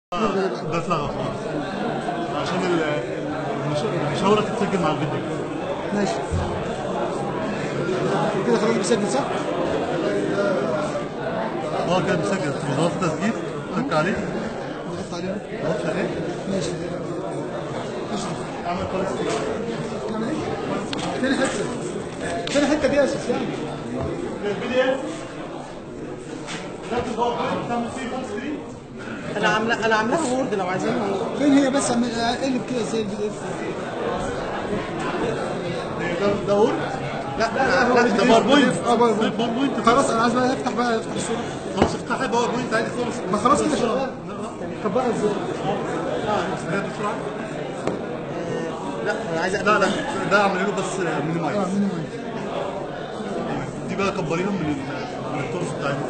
ده اتلغى خلاص عشان ال- المش- المشاوره تتسجل مع الفيديو ماشي كده خلاص بيسجل صح؟ اه كده مسجل وظبط تسجيل كليك عليه ضغطت عليه ضغط عليه ماشي ماشي اعمل كويس نعمل ايه؟ تاني حته تاني حته دي اساس يعني البي دي اف نفس الباوربوينت بتعمل فيه فول سكرين انا عامله انا عاملاها وورد لو عايزينها وورد. فين هي بس اعمل اقلب كده ازاي البي دي اف ده ده وورد لا لا لا ده باوربوينت اه باوربوينت. باوربوينت خلاص انا عايز بقى افتح بقى افتح الصوره خلاص افتح باوربوينت عادي خالص ما خلاص كده شغال طب بقى ازاي؟ ده بسرعه لا انا عايزه لا لا ده اعمل له بس مينيمايز اه مينيمايز دي بقى كبريها من ال- من التورس بتاعتها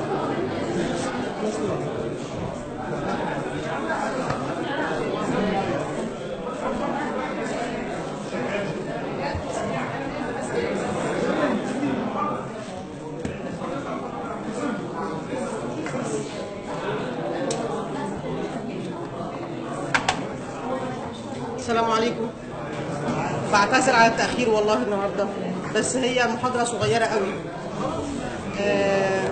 السلام عليكم بعتذر على التاخير والله النهارده بس هي محاضره صغيره قوي آه،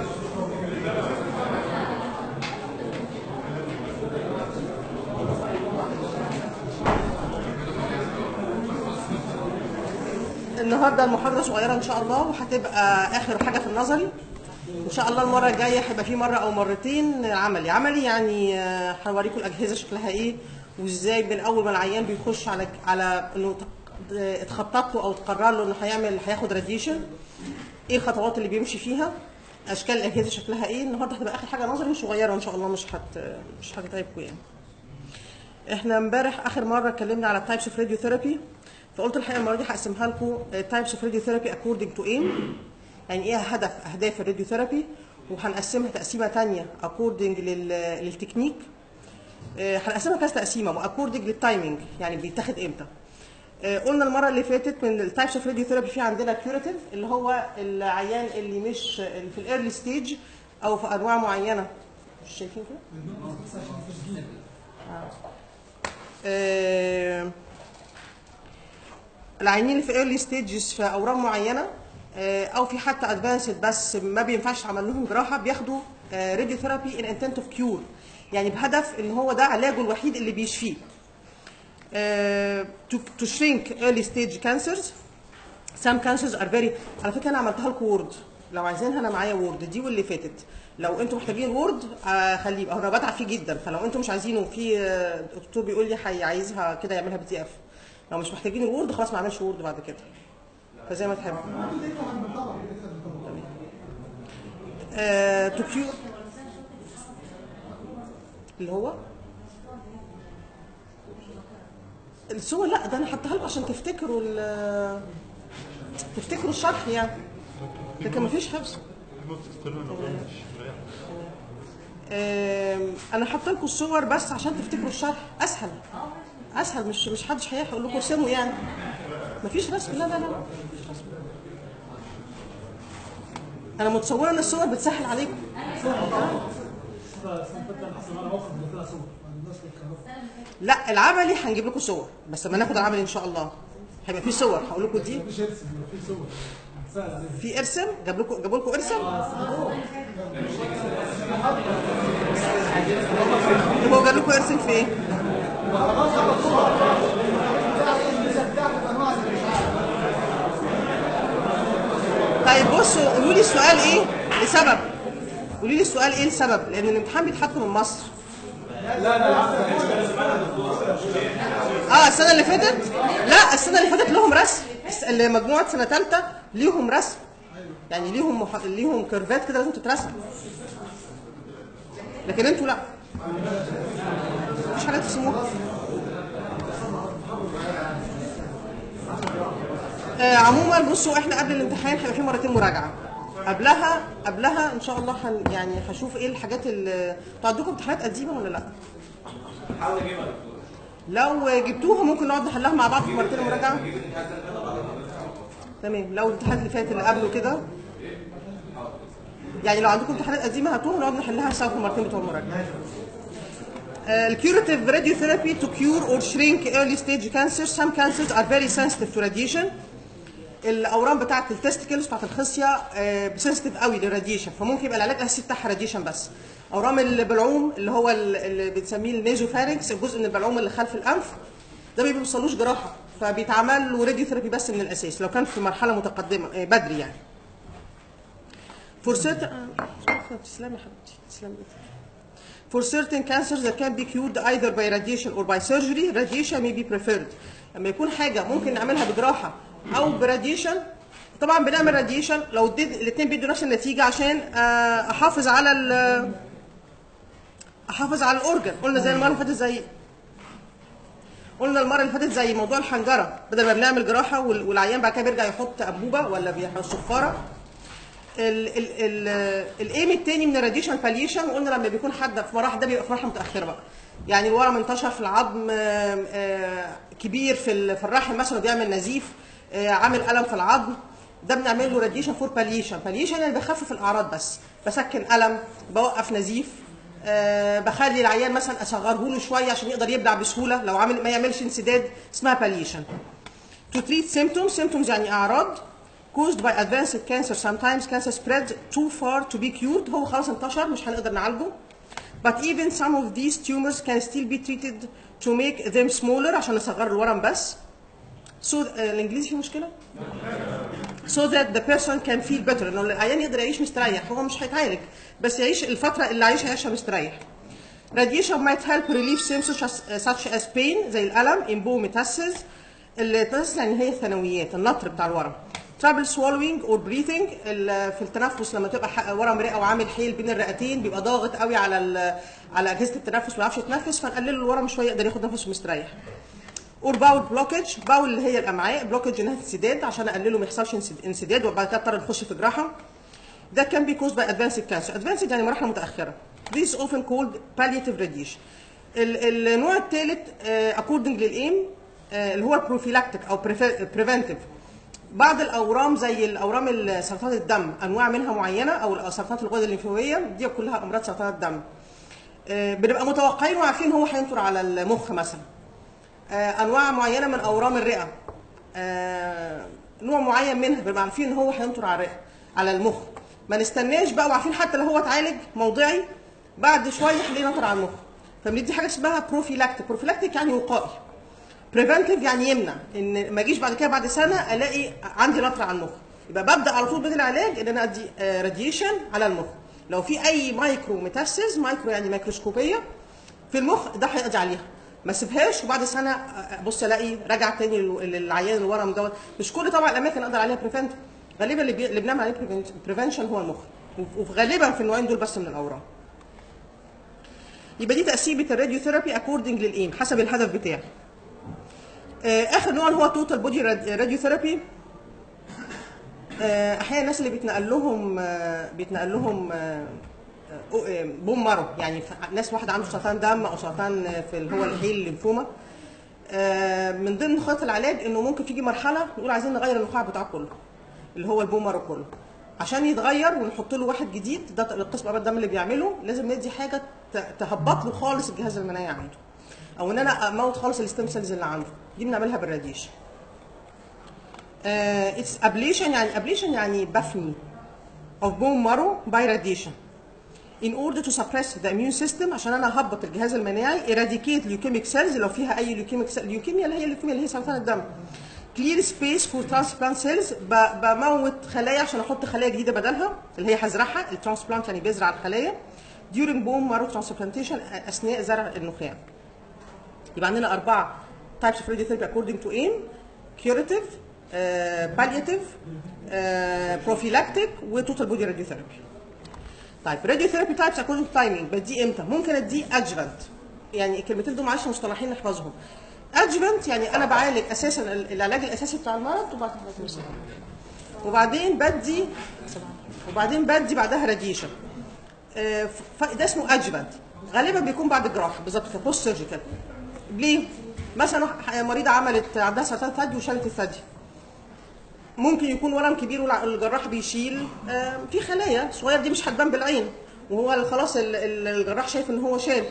النهارده المحاضره صغيره ان شاء الله وهتبقى اخر حاجه في النظري ان شاء الله المره الجايه هيبقى في مره او مرتين عملي عملي يعني آه، هوريكم الاجهزه شكلها ايه وازاي من اول ما العيان بيخش على على انه تق- آه، اتخطط له او تقرر له انه هيعمل هياخد راديشن ايه الخطوات اللي بيمشي فيها اشكال الاجهزه شكلها ايه النهارده هتبقى اخر حاجه نظري صغيره ان شاء الله مش هت مش هتتعبكم يعني احنا امبارح اخر مره اتكلمنا على التايبس اوف راديو ثيرابي فقلت الحقيقه المره دي هقسمها لكم تايبس اوف راديو ثيرابي اكوردنج تو ايم يعني ايه هدف اهداف الراديو ثيرابي وهنقسمها تقسيمه ثانيه اكوردنج للتكنيك آه، هنقسمها كذا تقسيمه واكوردنج للتايمنج يعني بيتاخد امتى آه، قلنا المره اللي فاتت من التايبس اوف راديو ثيرابي في عندنا كيوريتيف اللي هو العيان اللي مش اللي في الايرلي ستيج او في انواع معينه مش شايفين كده؟ آه، العيانين اللي في ايرلي ستيجز في اورام معينه آه، او في حتى ادفانسد بس ما بينفعش تعمل لهم جراحه بياخدوا راديو ثيرابي ان انتنت اوف كيور يعني بهدف ان هو ده علاجه الوحيد اللي بيشفيه تو shrink early stage cancers some cancers are very على فكره انا عملتها لكم وورد لو عايزينها انا معايا وورد دي واللي فاتت لو انتم محتاجين وورد آه خليه يبقى انا بتعب فيه جدا فلو انتم مش عايزينه في آه، دكتور بيقول لي حي- عايزها كده يعملها بي دي اف لو مش محتاجين الوورد خلاص ما اعملش وورد بعد كده فزي ما تحبوا تو كيو اللي هو الصور لا ده انا حطها لكم عشان تفتكروا ال- تفتكروا الشرح يعني لكن مفيش حفظ آم، انا حاطه لكم الصور بس عشان تفتكروا الشرح اسهل اسهل مش مش حدش هيحق يقول لكم ارسموا يعني مفيش رسم لا لا لا مفيش رسم. انا متصوره ان الصور بتسهل عليكم لا العملي هنجيب لكم صور بس لما ناخد العملي ان شاء الله هيبقى في صور هقول لكم دي في ارسم جاب لكم جابوا لكم ارسم هو جاب لكم ارسم في ايه؟ طيب بصوا قولوا لي السؤال ايه لسبب قولوا لي السؤال ايه لسبب لان الامتحان بيتحط من مصر اه السنه اللي فاتت لا السنه اللي فاتت لهم رسم الس- اللي مجموعه سنه ثالثه ليهم رسم يعني ليهم مح... ليهم كيرفات كده لازم تترسم لكن انتوا لا مفيش حاجه ترسموها آه عموما بصوا احنا قبل الامتحان هيبقى في مرتين مراجعه قبلها قبلها ان شاء الله هن يعني هشوف ايه الحاجات اللي انتوا عندكم امتحانات قديمه ولا لا؟ لو جبتوها ممكن نقعد نحلها مع بعض في مرتين المراجعه تمام لو الامتحان اللي فات اللي قبله كده يعني لو عندكم امتحانات قديمه هاتوها نقعد نحلها سوا في المرتين بتوع المراجعه الكيوريتيف radiotherapy to cure or shrink early stage cancer some cancers are very sensitive to radiation الاورام بتاعه التستيكلز بتاعه الخصيه سنسيتيف قوي للراديشن فممكن يبقى العلاج الاساسي بتاعها راديشن بس اورام البلعوم اللي هو ال- اللي بنسميه النيزوفارينكس الجزء من البلعوم اللي خلف الانف ده ما بيوصلوش جراحه فبيتعمل له راديو ثيرابي بس من الاساس لو كان في مرحله متقدمه آه، بدري يعني For certain تسلمي يا حبيبتي تسلمي For certain cancers that can be cured either by radiation or by surgery, radiation may be preferred. لما يكون حاجة ممكن نعملها بجراحة أو براديشن طبعا بنعمل راديشن لو الاثنين بيدوا نفس النتيجة عشان آه، أحافظ على ال أحافظ على الأورجن قلنا زي المرة اللي فاتت زي قلنا المرة اللي فاتت زي موضوع الحنجرة بدل ما بنعمل جراحة وال- والعيان بعد كده بيرجع يحط أنبوبة ولا بيحط صفارة الايم التاني من الراديشن باليشن قلنا لما بيكون حد في مراحل ده بيبقى في مراحل متاخره بقى يعني الورم انتشر في العظم آه، آه، كبير في ال- في الرحم مثلا بيعمل نزيف آه، عامل الم في العظم ده بنعمل له راديشن فور باليشن باليشن يعني بخفف الاعراض بس بسكن الم بوقف نزيف آه، بخلي العيان مثلا اصغره له شويه عشان يقدر يبلع بسهوله لو عامل ما يعملش انسداد اسمها باليشن To treat symptoms, symptoms يعني أعراض caused by advanced cancer sometimes cancer spreads too far to be cured هو خلاص انتشر مش هنقدر نعالجه but even some of these tumors can still be treated to make them smaller عشان نصغر الورم بس so uh, الانجليزي فيه مشكله so that the person can feel better انه العيان يقدر يعيش مستريح هو مش هيتعالج بس يعيش الفتره اللي عايشها يعيشها مستريح Radiation might help relieve symptoms such as, such as pain زي الألم in bone metastasis الميتاسيس يعني هي الثانويات النطر بتاع الورم trouble swallowing or breathing ال- في التنفس لما تبقى ح- ورم رئه وعامل حيل بين الرئتين بيبقى ضاغط قوي على ال- على اجهزه التنفس ما يعرفش يتنفس فنقلل له الورم شويه يقدر ياخد نفسه مستريح اور باول بلوكج باول اللي هي الامعاء بلوكج انها انسداد عشان اقلله ما يحصلش انسد- انسداد وبعد كده اضطر نخش في جراحه that can be caused by advanced cancer advanced يعني مراحل متاخره this is often called palliative radiation ال- النوع الثالث uh, according للايم uh, اللي هو prophylactic او prefe- preventive بعض الاورام زي الاورام ال- سرطان الدم انواع منها معينه او سرطانات الغدد الليمفاويه دي كلها امراض سرطان الدم آه، بنبقى متوقعين وعارفين هو هينطر على المخ مثلا آه، انواع معينه من اورام الرئه آه، نوع معين منها بنبقى عارفين ان هو هينطر على الرئه على المخ ما نستناش بقى وعارفين حتى لو هو اتعالج موضعي بعد شويه هنلاقيه نطر على المخ فبندي حاجه اسمها بروفيلاكتيك بروفيلاكتيك يعني وقائي بريفنتيف يعني يمنع ان ما اجيش بعد كده بعد سنه الاقي عندي نطر على المخ يبقى ببدا على طول بدل العلاج ان انا ادي راديشن على المخ لو في اي مايكرو ميتاسيس مايكرو يعني ميكروسكوبيه في المخ ده هيقضي عليها ما سيبهاش وبعد سنه ابص الاقي رجع تاني لل- للعيان الورم دوت مش كل طبعا الاماكن اقدر عليها بريفنت غالبا اللي, بي... اللي بنعمل عليه بريفنشن هو المخ وغالبا في النوعين دول بس من الاورام يبقى دي تقسيمه الراديو ثيرابي اكوردنج للايم حسب الهدف بتاعي آه، اخر نوع اللي هو توتال بودي راديو ثيرابي احيانا الناس اللي بيتنقل لهم آه، بيتنقل لهم آه، آه، آه، بوم مارو يعني ف- ناس واحد عنده سرطان دم او سرطان آه، في اللي هو الحيل الليمفوما آه، من ضمن خطط العلاج انه ممكن تيجي مرحله نقول عايزين نغير النخاع بتاعه كله اللي هو البوم مارو كله عشان يتغير ونحط له واحد جديد ده القسم امراض الدم اللي بيعمله لازم ندي حاجه ت- تهبط له خالص الجهاز المناعي عنده او ان انا اموت خالص الستيم سيلز اللي عنده دي بنعملها بالراديشن اتس ابليشن يعني ابليشن يعني بفني of bone marrow by radiation in order to suppress the immune system عشان انا اهبط الجهاز المناعي eradicate leukemic cells لو فيها اي leukemic cell leukemia اللي هي الليوكيميا اللي هي سرطان الدم clear space for transplant cells ب- بموت خلايا عشان احط خلايا جديده بدلها اللي هي هزرعها الترانسبلانت يعني بيزرع الخلايا during bone marrow transplantation اثناء زرع النخاع يبقى عندنا أربعة types of radiotherapy according to aim curative uh, palliative uh, prophylactic و total body radiotherapy طيب radiotherapy types according to timing بدي امتى؟ ممكن اديه adjuvant يعني الكلمتين دول معلش مصطلحين نحفظهم adjuvant يعني انا بعالج اساسا ال- العلاج الاساسي بتاع المرض وبعد وبعدين بدي وبعدين بدي بعدها راديشن ده اسمه ادجفنت غالبا بيكون بعد الجراحه بالظبط كده بوست سيرجيكال ليه؟ مثلا واحد- مريضه عملت عندها سرطان ثدي وشالت الثدي ممكن يكون ورم كبير والجراح بيشيل آه، في خلايا صغيره دي مش هتبان بالعين وهو خلاص ال- ال- الجراح شايف ان هو شال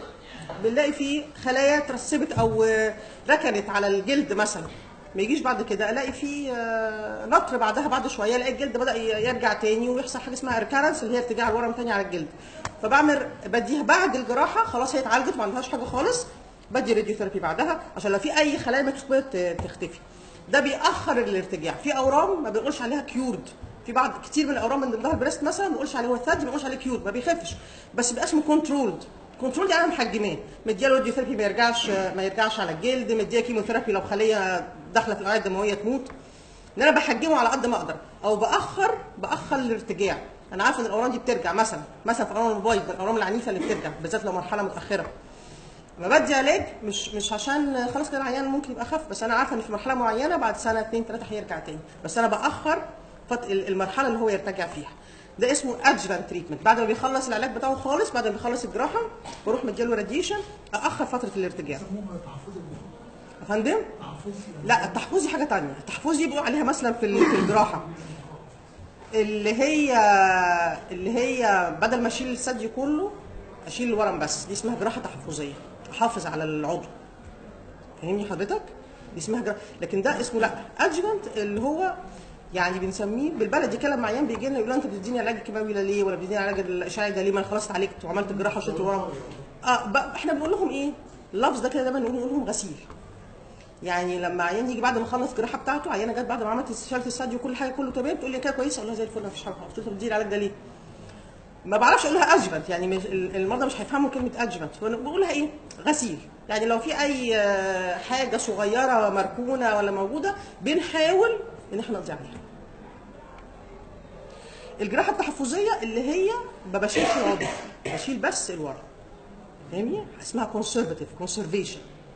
بنلاقي فيه خلايا ترسبت او آه، ركنت على الجلد مثلا ما يجيش بعد كده الاقي فيه آه، نطر بعدها بعد شويه الاقي الجلد بدا ي- يرجع تاني ويحصل حاجه اسمها ريكارنس اللي هي ارتجاع الورم تاني على الجلد فبعمل بديها بعد الجراحه خلاص هي اتعالجت ما عندهاش حاجه خالص بدي راديوثيرابي بعدها عشان لو في اي خلايا ميكروسكوبيه ت- تختفي ده بيأخر الارتجاع في اورام ما بنقولش عليها كيورد في بعض كتير من الاورام من ضمنها البريست مثلا ما بنقولش عليه هو الثدي ما بنقولش عليه كيورد ما بيخفش بس بيبقى اسمه كنترولد كنترول يعني انا محجماه مدياله راديوثيرابي ما يرجعش ما يرجعش على الجلد مديها كيموثيرابي لو خليه داخله في الاوعيه الدمويه تموت ان انا بحجمه على قد ما اقدر او باخر باخر الارتجاع انا عارفه ان الاورام دي بترجع مثلا مثلا في اورام الموبايل من الاورام العنيفه اللي بترجع بالذات لو مرحله متاخره لما بدي علاج مش مش عشان خلاص كده العيان ممكن يبقى خف بس انا عارفه ان في مرحله معينه بعد سنه اثنين ثلاثه هيرجع تاني بس انا باخر فت- المرحله اللي هو يرتجع فيها ده اسمه ادجفانت تريتمنت بعد ما بيخلص العلاج بتاعه خالص بعد ما بيخلص الجراحه بروح مديله راديشن اخر فتره الارتجاع يسموها تحفظ الجفون يا فندم تحفظ لا التحفظي حاجه تانية التحفظي بيقولوا عليها مثلا في ال- في الجراحه اللي هي اللي هي بدل ما اشيل الثدي كله اشيل الورم بس دي اسمها جراحه تحفظيه احافظ على العضو فاهمني حضرتك دي اسمها جراحه لكن ده اسمه لا ادجمنت اللي هو يعني بنسميه بالبلدي كده لما عيان بيجي لنا يقول لنا انت بتديني علاج الكيماوي ده ليه ولا بتديني علاج الاشعاعي ده ليه ما انا خلاص اتعالجت وعملت الجراحه وشلت الورم اه بقى احنا بنقول لهم ايه اللفظ ده كده دايما نقول نقول لهم غسيل يعني لما عيان يجي بعد ما خلص الجراحه بتاعته عيانه جت بعد ما عملت استشاره الثدي وكل حاجه كله تمام تقول لي كده كويس اقول لها زي الفل مفيش حاجه خالص قلت لها بتدي العلاج ده ليه؟ ما بعرفش اقول لها ادجمنت يعني مش المرضى مش هيفهموا كلمه ادجمنت بقول لها ايه؟ غسيل يعني لو في اي آه، حاجه صغيره مركونه ولا موجوده بنحاول ان احنا نقضي عليها. الجراحه التحفظيه اللي هي ما بشيلش العضو بشيل بس الورم فاهمني؟ اسمها كونسرفاتيف كونسرفيشن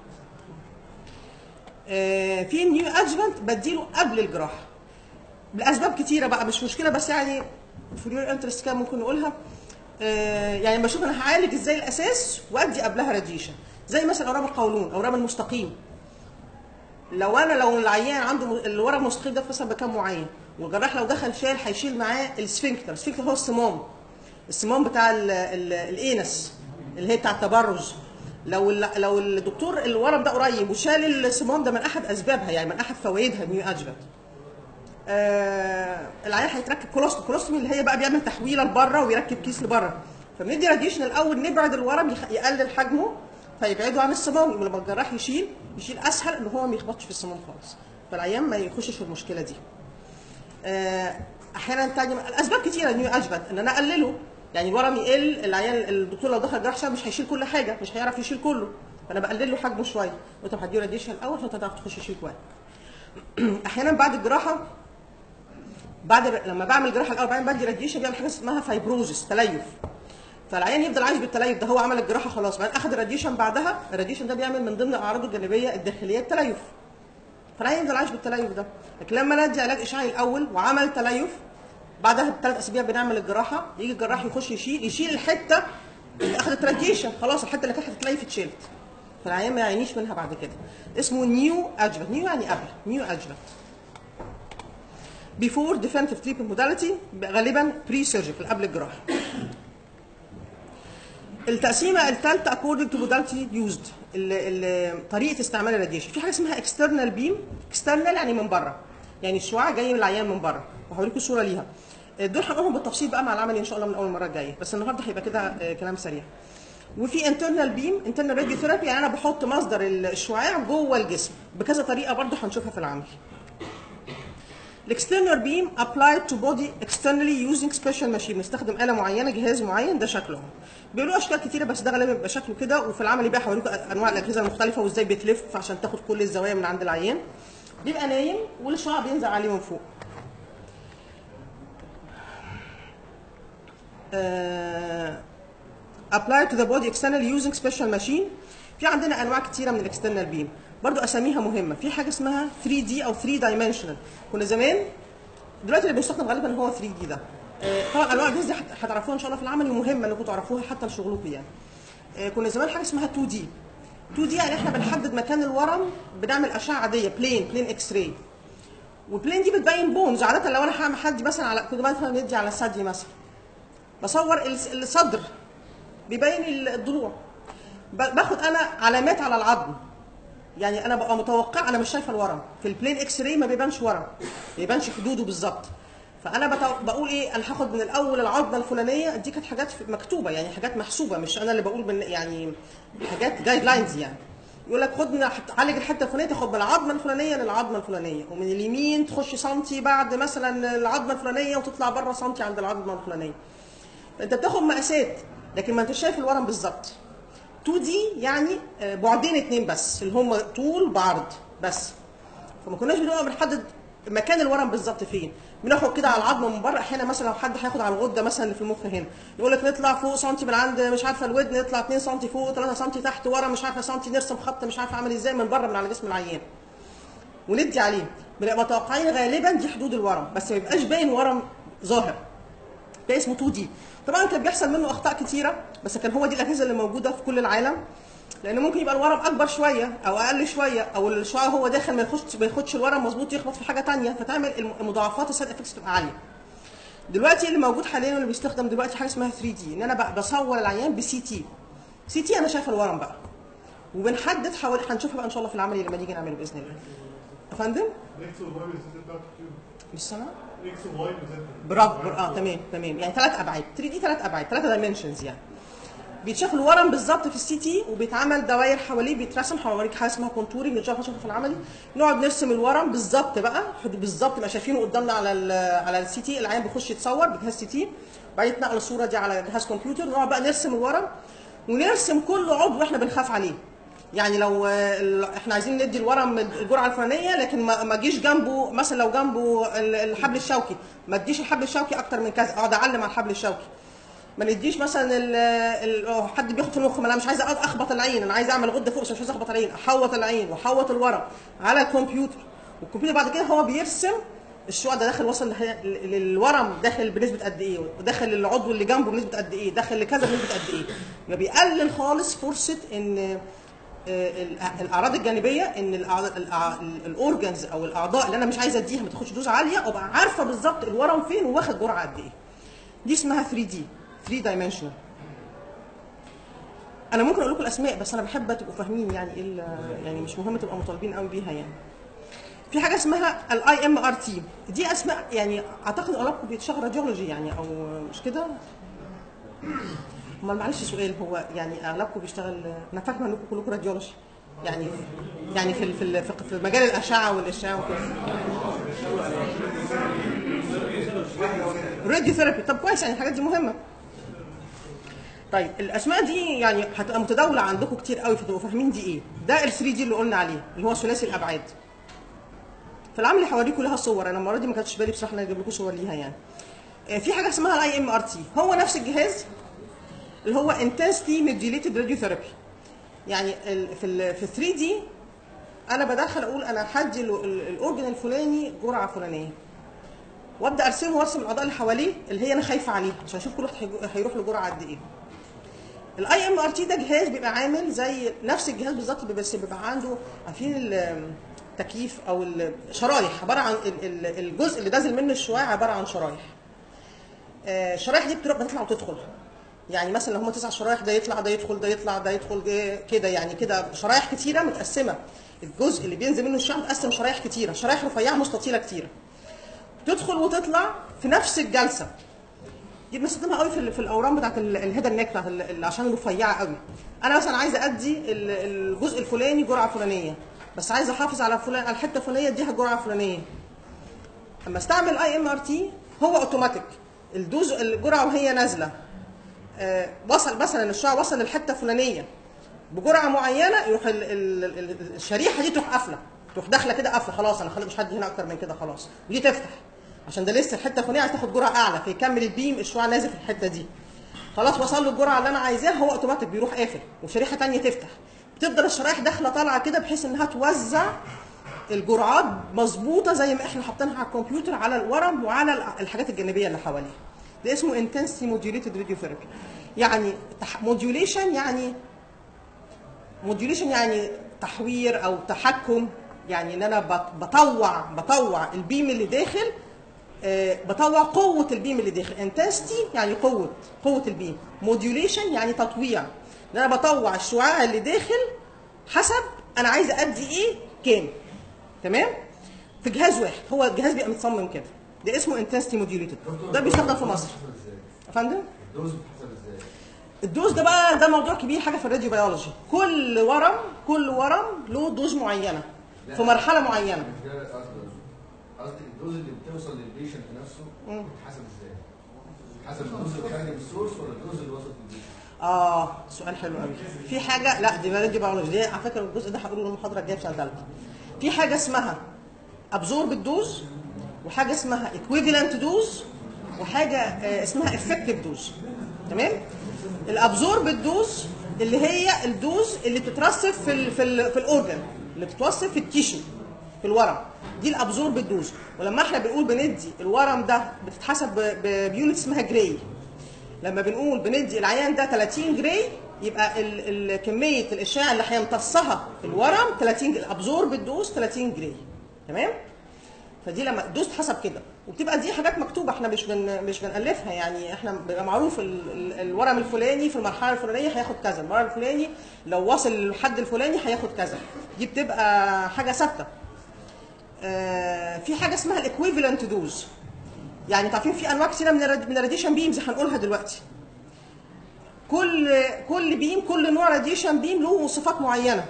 آه، في نيو ادجمنت بديله قبل الجراحه لاسباب كتيره بقى مش مشكله بس يعني في يور انترست كان ممكن نقولها آه، يعني بشوف انا هعالج ازاي الاساس وادي قبلها راديشن زي مثلا اورام القولون اورام المستقيم لو انا لو العيان عنده م- الورم المستقيم ده مثلا بكام معين والجراح لو دخل شال هيشيل معاه السفنكتر السفنكتر هو الصمام الصمام بتاع ال ال الانس اللي هي بتاع التبرز لو ال- لو الدكتور الورم ده قريب وشال الصمام ده من احد اسبابها يعني من احد فوائدها نيو ادجفنت آه العيان هيتركب كولوستومي كولوستومي اللي هي بقى بيعمل تحويله لبره ويركب كيس لبره فبندي راديشن الاول نبعد الورم يخ- يقلل حجمه فيبعده عن الصمام ولما الجراح يشيل يشيل اسهل ان هو ما يخبطش في الصمام خالص فالعيان ما يخشش في المشكله دي آه، احيانا تاني الاسباب كتيره نيو ادجفنت ان انا اقلله يعني الورم يقل العيان الدكتور لو دخل جراحه مش هيشيل كل حاجه مش هيعرف يشيل كله فانا بقلل له حجمه شويه قلت له هديه راديشن الاول فانت تعرف تخش تشيل كويس احيانا بعد الجراحه بعد لما بعمل جراحه الاول بعدين بدي راديشن بيعمل حاجه اسمها فايبروزس تليف فالعيان يفضل عايش بالتليف ده هو عمل الجراحه خلاص بعدين اخذ الراديشن بعدها الراديشن ده بيعمل من ضمن اعراضه الجانبيه الداخليه التليف فالعيان يفضل عايش بالتليف ده لكن لما ندي علاج اشعاعي الاول وعمل تليف بعدها بثلاث اسابيع بنعمل الجراحه يجي الجراح يخش يشيل يشيل الحته اللي اخذت راديشن خلاص الحته اللي كانت هتتليف اتشالت فالعيان ما يعانيش منها بعد كده اسمه نيو ادجفنت نيو يعني قبل نيو ادجفنت بيفور ديفنتيف تريتمنت موداليتي غالبا بري سيرجيكال قبل الجراحه التقسيمه الثالثه according to modality used ال- ال- طريقه استعمال الراديشن في حاجه اسمها external beam external يعني من بره يعني الشعاع جاي من العيان من بره وهوريكم صوره ليها دول هنقولهم بالتفصيل بقى مع العملي ان شاء الله من اول مره الجايه بس النهارده هيبقى كده آه، كلام سريع وفي internal beam internal radiotherapy يعني انا بحط مصدر الشعاع جوه الجسم بكذا طريقه برضه هنشوفها في العمل الاكسترنال بيم applied to body externally using special machine بنستخدم آلة معينة جهاز معين ده شكلهم بيقولوا أشكال كتيرة بس ده غالبا بيبقى شكله كده وفي العملي بقى هوريكم أنواع الأجهزة المختلفة وإزاي بتلف عشان تاخد كل الزوايا من عند العيان بيبقى نايم والشعاع بينزل عليه من فوق آه، applied to the body externally using special machine في عندنا انواع كتيره من الاكسترنال بيم برضو اساميها مهمه في حاجه اسمها 3 دي او 3 دايمنشنال كنا زمان دلوقتي اللي بيستخدم غالبا هو 3 دي ده آه، طبعا انواع الجهاز دي هت- هتعرفوها ان شاء الله في العمل ومهمه انكم تعرفوها حتى لشغلكم يعني آه، كنا زمان حاجه اسمها 2 دي 2 دي يعني احنا بنحدد مكان الورم بنعمل اشعه عاديه بلين بلين اكس راي والبلين دي بتبين بونز عاده لو انا هعمل حد مثلا على كنت مثلا ندي على الثدي مثلا بصور الس- الصدر بيبين ال- الضلوع ب- باخد انا علامات على العظم يعني انا ببقى متوقع انا مش شايفه الورم في البلين اكس راي ما بيبانش ورم ما بيبانش حدوده بالظبط فانا بتو... بقول ايه انا هاخد من الاول العظمه الفلانيه دي كانت حاجات مكتوبه يعني حاجات محسوبه مش انا اللي بقول من يعني حاجات جايد لاينز يعني يقول لك خد من عالج الحته الفلانيه تاخد من العظمه الفلانيه للعظمه الفلانيه ومن اليمين تخش سنتي بعد مثلا العظمه الفلانيه وتطلع بره سنتي عند العظمه الفلانيه انت بتاخد مقاسات لكن ما انتش شايف الورم بالظبط 2 دي يعني آه، بعدين اتنين بس اللي هم طول بعرض بس فما كناش بنبقى بنحدد مكان الورم بالظبط فين بناخد كده على العظمه من بره احيانا مثلا لو حد هياخد على الغده مثلا اللي في المخ هنا يقول لك نطلع فوق سنتي من عند مش عارفه الودن نطلع 2 سنتي فوق 3 سنتي تحت ورا مش عارفه سنتي نرسم خط مش عارفه عامل ازاي من بره من على جسم العيان وندي عليه بنبقى متوقعين غالبا دي حدود الورم بس ما يبقاش باين ورم ظاهر ده اسمه 2 دي طبعا كان بيحصل منه اخطاء كتيره بس كان هو دي الاجهزه اللي موجوده في كل العالم لان ممكن يبقى الورم اكبر شويه او اقل شويه او الشعاع هو داخل ما ياخدش ما ياخدش الورم مظبوط يخبط في حاجه تانية فتعمل الم- المضاعفات السايد افكتس تبقى عاليه دلوقتي اللي موجود حاليا واللي بيستخدم دلوقتي حاجه اسمها 3 دي ان انا ب- بصور العيان بسي تي سي تي انا شايفه الورم بقى وبنحدد حوالي هنشوفها بقى ان شاء الله في العملي لما نيجي نعمله باذن الله يا فندم اكس وواي والزد بتاعت الكيوب مش سامع اكس وواي وزد برافو بر- اه تمام تمام يعني ثلاث ابعاد 3 دي ثلاث ابعاد ثلاثه دايمنشنز يعني بيتشاف الورم بالظبط في السي تي وبيتعمل دوائر حواليه بيترسم هوريك حاجه اسمها كونتورنج ان شاء الله هنشوفها في العملي نقعد نرسم الورم بالظبط بقى حدود بالظبط نبقى شايفينه قدامنا على ال على السي تي العيان بيخش يتصور بجهاز سي تي بعدين يتنقل الصوره دي على جهاز كمبيوتر نقعد بقى نرسم الورم ونرسم كل عضو احنا بنخاف عليه يعني لو آه، ال- احنا عايزين ندي الورم الجرعه الفلانيه لكن ما ما جيش جنبه مثلا لو جنبه ال- الحبل الشوكي ما اديش الحبل الشوكي اكتر من كذا اقعد اعلم على الحبل الشوكي ما نديش مثلا ال ال أو حد بياخد في المخ ما انا مش عايزه أقعد اخبط العين انا عايزه اعمل غده فوق بس مش عايزه اخبط العين احوط العين واحوط الورم على الكمبيوتر والكمبيوتر بعد كده هو بيرسم الشعاع ده داخل وصل لح- للورم داخل بنسبه قد ايه وداخل العضو اللي جنبه بنسبه قد ايه داخل لكذا بنسبه قد ايه يبقى بيقلل خالص فرصه ان آه، ال- الاعراض الجانبيه ان الاورجنز او الاعضاء اللي انا مش عايزه اديها ما تاخدش دوز عاليه ابقى عارفه بالظبط الورم فين وواخد جرعه قد ايه دي اسمها 3 دي 3 دايمنشنال انا ممكن اقول لكم الاسماء بس انا بحب تبقوا فاهمين يعني ايه ال- يعني مش مهم تبقى مطالبين قوي بيها يعني في حاجه اسمها الاي ام ار تي دي اسماء يعني اعتقد اغلبكم بيتشغل راديولوجي يعني او مش كده امال معلش سؤال هو يعني اغلبكم بيشتغل انا فاهمه انكم كلكم راديولوجي يعني يعني في ال- في ال- في مجال الاشعه والاشعاع وكده راديو ثيرابي طب كويس يعني الحاجات دي مهمه طيب الاسماء دي يعني هتبقى متداوله عندكم كتير قوي فتبقوا فاهمين دي ايه ده ال 3 دي اللي قلنا عليه اللي هو ثلاثي الابعاد في العمل اللي هوريكم لها صور انا المره دي ما كانتش بالي بصراحه ان أنا اجيب لكم صور ليها يعني آه، في حاجه اسمها الاي ام ار تي هو نفس الجهاز اللي هو انتنسيتي ميديوليتد راديو ثيرابي يعني ال- في ال في 3 دي انا بدخل اقول انا هدي ال- ال- الاورجن الفلاني جرعه فلانيه وابدا ارسمه وارسم الاعضاء اللي حواليه اللي هي انا خايفه عليها عشان اشوف كل واحد هيجو- هيروح لجرعه قد ايه الاي ام ار تي ده جهاز بيبقى عامل زي نفس الجهاز بالظبط بس بيبقى عنده عارفين التكييف او الشرايح عباره عن ال- ال- الجزء اللي نازل منه الشعاع عباره عن شرايح آه، الشرايح دي بتروح بتطلع وتدخل يعني مثلا لو هم تسع شرايح ده يطلع ده يدخل ده يطلع ده يدخل ده كده يعني كده شرايح كتيره متقسمه الجزء اللي بينزل منه الشعاع متقسم شرايح كتيره شرايح رفيعه مستطيله كتيره تدخل وتطلع في نفس الجلسه دي بنستخدمها قوي في, ال- في الاورام بتاعت ال- الهيد نيك بتاعت ال- ال- عشان رفيعه قوي انا مثلا عايزه ادي ال- الجزء الفلاني جرعه فلانيه بس عايزه احافظ على فلان على الحته الفلانيه اديها جرعه فلانيه اما استعمل اي ام ار تي هو اوتوماتيك الدوز الجرعه وهي نازله آه، وصل مثلا الشعاع وصل للحته الفلانيه بجرعه معينه يروح ال- ال- ال- الشريحه دي تروح قافله تروح داخله كده قافله خلاص انا خلاص مش هدي هنا اكتر من كده خلاص ودي تفتح عشان ده لسه الحته الفلانيه عايز تاخد جرعه اعلى فيكمل البيم الشعاع نازل في الحته دي خلاص وصل له الجرعه اللي انا عايزاها هو اوتوماتيك بيروح قافل وشريحه تانية تفتح بتفضل الشرايح داخله طالعه كده بحيث انها توزع الجرعات مظبوطه زي ما احنا حاطينها على الكمبيوتر على الورم وعلى ال- الحاجات الجانبيه اللي حواليه ده اسمه انتنسي موديوليتد راديو ثيرابي يعني موديوليشن يعني موديوليشن يعني تحوير او تحكم يعني ان انا بط- بطوع بطوع البيم اللي داخل آه، بطوع قوه البيم اللي داخل انتنسيتي يعني قوه قوه البيم موديوليشن يعني تطويع ان انا بطوع الشعاع اللي داخل حسب انا عايزه ادي ايه كام تمام في جهاز واحد هو الجهاز بيبقى متصمم كده ده اسمه انتنسيتي موديوليتد ده بيستخدم في مصر يا فندم الدوز بتحسب ازاي؟ الدوز ده بقى ده موضوع كبير حاجه في الراديو بيولوجي كل ورم كل ورم له دوز معينه في مرحله معينه مش ده قصدي قصدي الدوز اللي بتوصل للبيشنت نفسه بتتحسب ازاي؟ حسب الدوز اللي خارج من السورس ولا الدوز اللي وصلت للبيشنت؟ اه سؤال حلو قوي في حاجه لا دي راديو بيولوجي دي على فكره الجزء ده هقوله المحاضره الجايه في سنه ثالثه في حاجه اسمها ابزورب الدوز وحاجه اسمها ايكويفالنت دوز وحاجه آه، اسمها افكتيف دوز تمام الابزورب الدوز اللي هي الدوز اللي بتترسب في ال في ال في الاورجن اللي بتتوصف في التيشو في الورم دي الابزورب الدوز ولما احنا بنقول بندي الورم ده بتتحسب ب- ب- بيونت اسمها جراي لما بنقول بندي العيان ده 30 جراي يبقى ال ال كميه الاشعاع اللي هيمتصها الورم 30 جراي الابزورب الدوز 30 جراي تمام فدي لما الدوز تحسب كده وبتبقى دي حاجات مكتوبه احنا مش بن مش بنالفها يعني احنا بيبقى معروف ال ال الورم الفلاني في المرحله الفلانيه هياخد كذا الورم الفلاني لو وصل للحد الفلاني هياخد كذا دي بتبقى حاجه ثابته آه، في حاجه اسمها الايكويفالنت دوز يعني تعرفين في انواع كتيره من الراد- من الراديشن بيمز هنقولها دلوقتي كل كل بيم كل نوع راديشن بيم له صفات معينه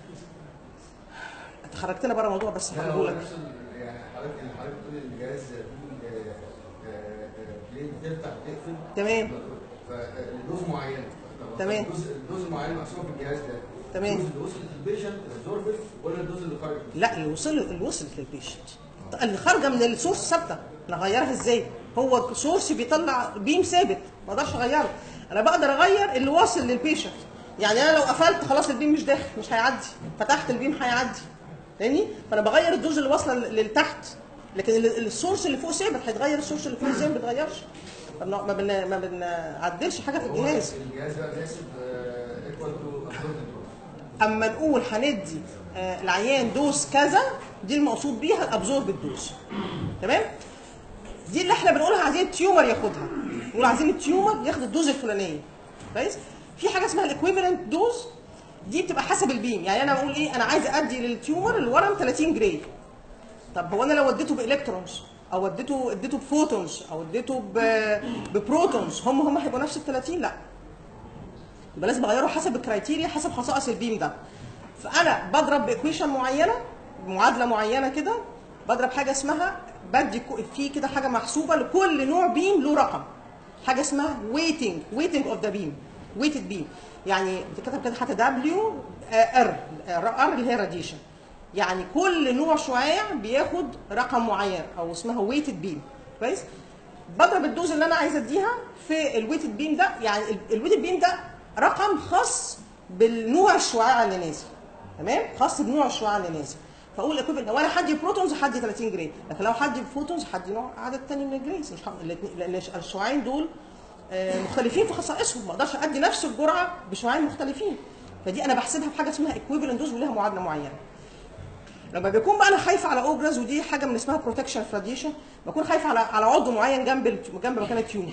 انت خرجتنا بره الموضوع بس لا هو هقوله لك نفس ال- يعني حضرتك يعني حضرتك بتقول ان الجهاز فيه آه، آه، آه، بلين بتفتح وتقفل تمام. فالدوز معينه طب تمام. الدوز الدوز المعين محسوبه في الجهاز ده تمام. الدوز اللي وصلت للبيشنت الابزوربر ولا الدوز اللي خرجت؟ لا اللي وصل اللي وصلت للبيشنت اللي خارجه من السورس ثابته نغيرها ازاي هو السورس بيطلع بيم ثابت ما اقدرش اغيره انا بقدر اغير اللي واصل للبيشنت يعني انا لو قفلت خلاص البيم مش داخل مش هيعدي فتحت البيم هيعدي فاهمني فانا بغير الدوز اللي واصله ل- لتحت لكن ال- السورس اللي فوق ثابت هيتغير السورس اللي فوق ازاي ما بيتغيرش ما بن- ما بن- ما بنعدلش حاجه في هو الجهاز الجهاز بقى بيحسب ايكوال تو ابزوربر اما نقول هندي آه، العيان دوز كذا دي المقصود بيها الابزورب الدوز تمام دي اللي احنا بنقولها عايزين التيومر ياخدها نقول عايزين التيومر ياخد الدوز الفلانيه كويس في حاجه اسمها الايكويفالنت دوز دي بتبقى حسب البيم يعني انا بقول ايه انا عايز ادي للتيومر الورم 30 جراي طب هو انا لو اديته بالكترونز او اديته اديته بفوتونز او اديته ب- ببروتونز هم هم هيبقوا نفس ال 30 لا يبقى لازم اغيره حسب الكرايتيريا حسب خصائص البيم ده فانا بضرب بايكويشن معينه معادله معينه كده بضرب حاجه اسمها بدي كو- في كده حاجه محسوبه لكل نوع بيم له رقم حاجه اسمها ويتنج ويتنج اوف ذا بيم ويتد بيم يعني بتتكتب كده حتى دبليو ار ار اللي هي راديشن يعني كل نوع شعاع بياخد رقم معين او اسمها ويتد بيم كويس بضرب الدوز اللي انا عايزه اديها في الويتد بيم ده يعني الويتد بيم ده رقم خاص بالنوع الشعاع اللي نازل تمام خاص بنوع الشعاع اللي نازل فاقول ايكويفالنت لو انا هدي بروتونز هدي 30 جرام لكن لو هدي فوتونز هدي نوع عدد تاني من الجريز مش ه- الاتنين- لان الشعاعين دول آه، مختلفين في خصائصهم ما اقدرش ادي نفس الجرعه بشعاعين مختلفين فدي انا بحسبها بحاجه اسمها ايكويفالنت دوز وليها معادله معينه لما بيكون بقى انا خايفه على اوبرز ودي حاجه من اسمها بروتكشن راديشن بكون خايفه على على عضو معين جنب ال- جنب مكان التيومر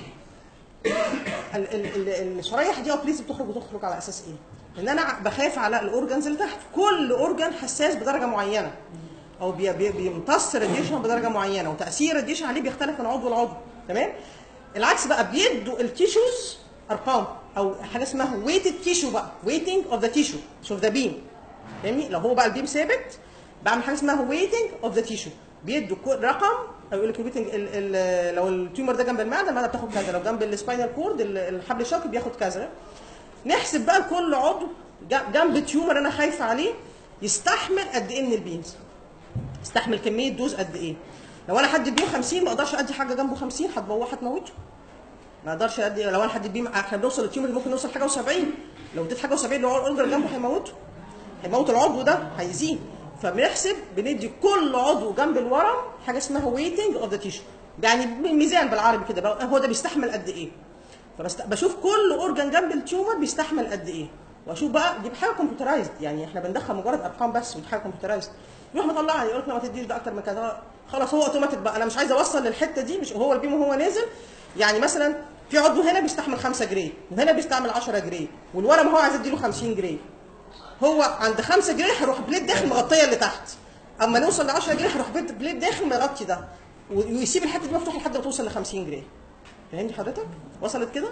ال- ال- ال- الشرايح دي بليز بتخرج وتخرج على اساس ايه؟ ان انا بخاف على الاورجنز اللي تحت كل اورجن حساس بدرجه معينه او بي- بي- بيمتص راديشن بدرجه معينه وتاثير الراديشن عليه بيختلف من عضو لعضو تمام؟ العكس بقى بيدوا التيشوز ارقام او حاجه اسمها ويتد تيشو بقى ويتنج اوف ذا تيشو شوف ذا بيم فاهمني؟ لو هو بقى البيم ثابت بعمل حاجه اسمها ويتنج اوف ذا تيشو بيدوا كل رقم او يقول لك الويتنج ال- ال- لو التيومر ده جنب المعده المعده بتاخد كذا لو جنب السباينال كورد ال- الحبل الشوكي بياخد كذا نحسب بقى لكل عضو ج- جنب تيومر انا خايفه عليه يستحمل قد ايه من البيمز يستحمل كميه دوز قد ايه لو انا حد بيم 50 ما اقدرش ادي حاجه جنبه 50 هتبوظ هتموته ما اقدرش ادي لو انا حد بيم احنا بنوصل للتيومر ممكن نوصل حاجه و70 لو اديت حاجه و70 اللي هو الاورجر جنبه هيموته هيموت العضو ده هيزيد فبنحسب بندي كل عضو جنب الورم حاجه اسمها ويتنج اوف ذا تيشو يعني ميزان بالعربي كده بقى هو ده بيستحمل قد ايه فبشوف كل اورجان جنب التيومر بيستحمل قد ايه واشوف بقى دي حاجه كمبيوترايزد يعني احنا بندخل مجرد ارقام بس ودي حاجه كمبيوترايزد يروح مطلعها يقول لك لا ما تديش ده اكتر من كذا خلاص هو اوتوماتيك بقى انا مش عايز اوصل للحته دي مش هو البيم وهو نازل يعني مثلا في عضو هنا بيستحمل 5 جري وهنا بيستعمل 10 جري والورم هو عايز اديله 50 جري هو عند 5 جري هيروح بليد داخل مغطيه اللي تحت اما نوصل ل 10 جري هيروح بليد بليد داخل مغطي ده و- ويسيب الحته دي مفتوحه لحد ما توصل ل 50 جري فهمتي حضرتك وصلت كده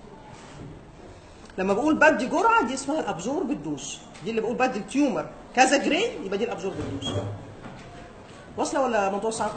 لما بقول بدي جرعه دي اسمها الابزورب الدوز دي اللي بقول بدي التيومر كذا جري يبقى دي الابزورب الدوز واصله ولا موضوع صعب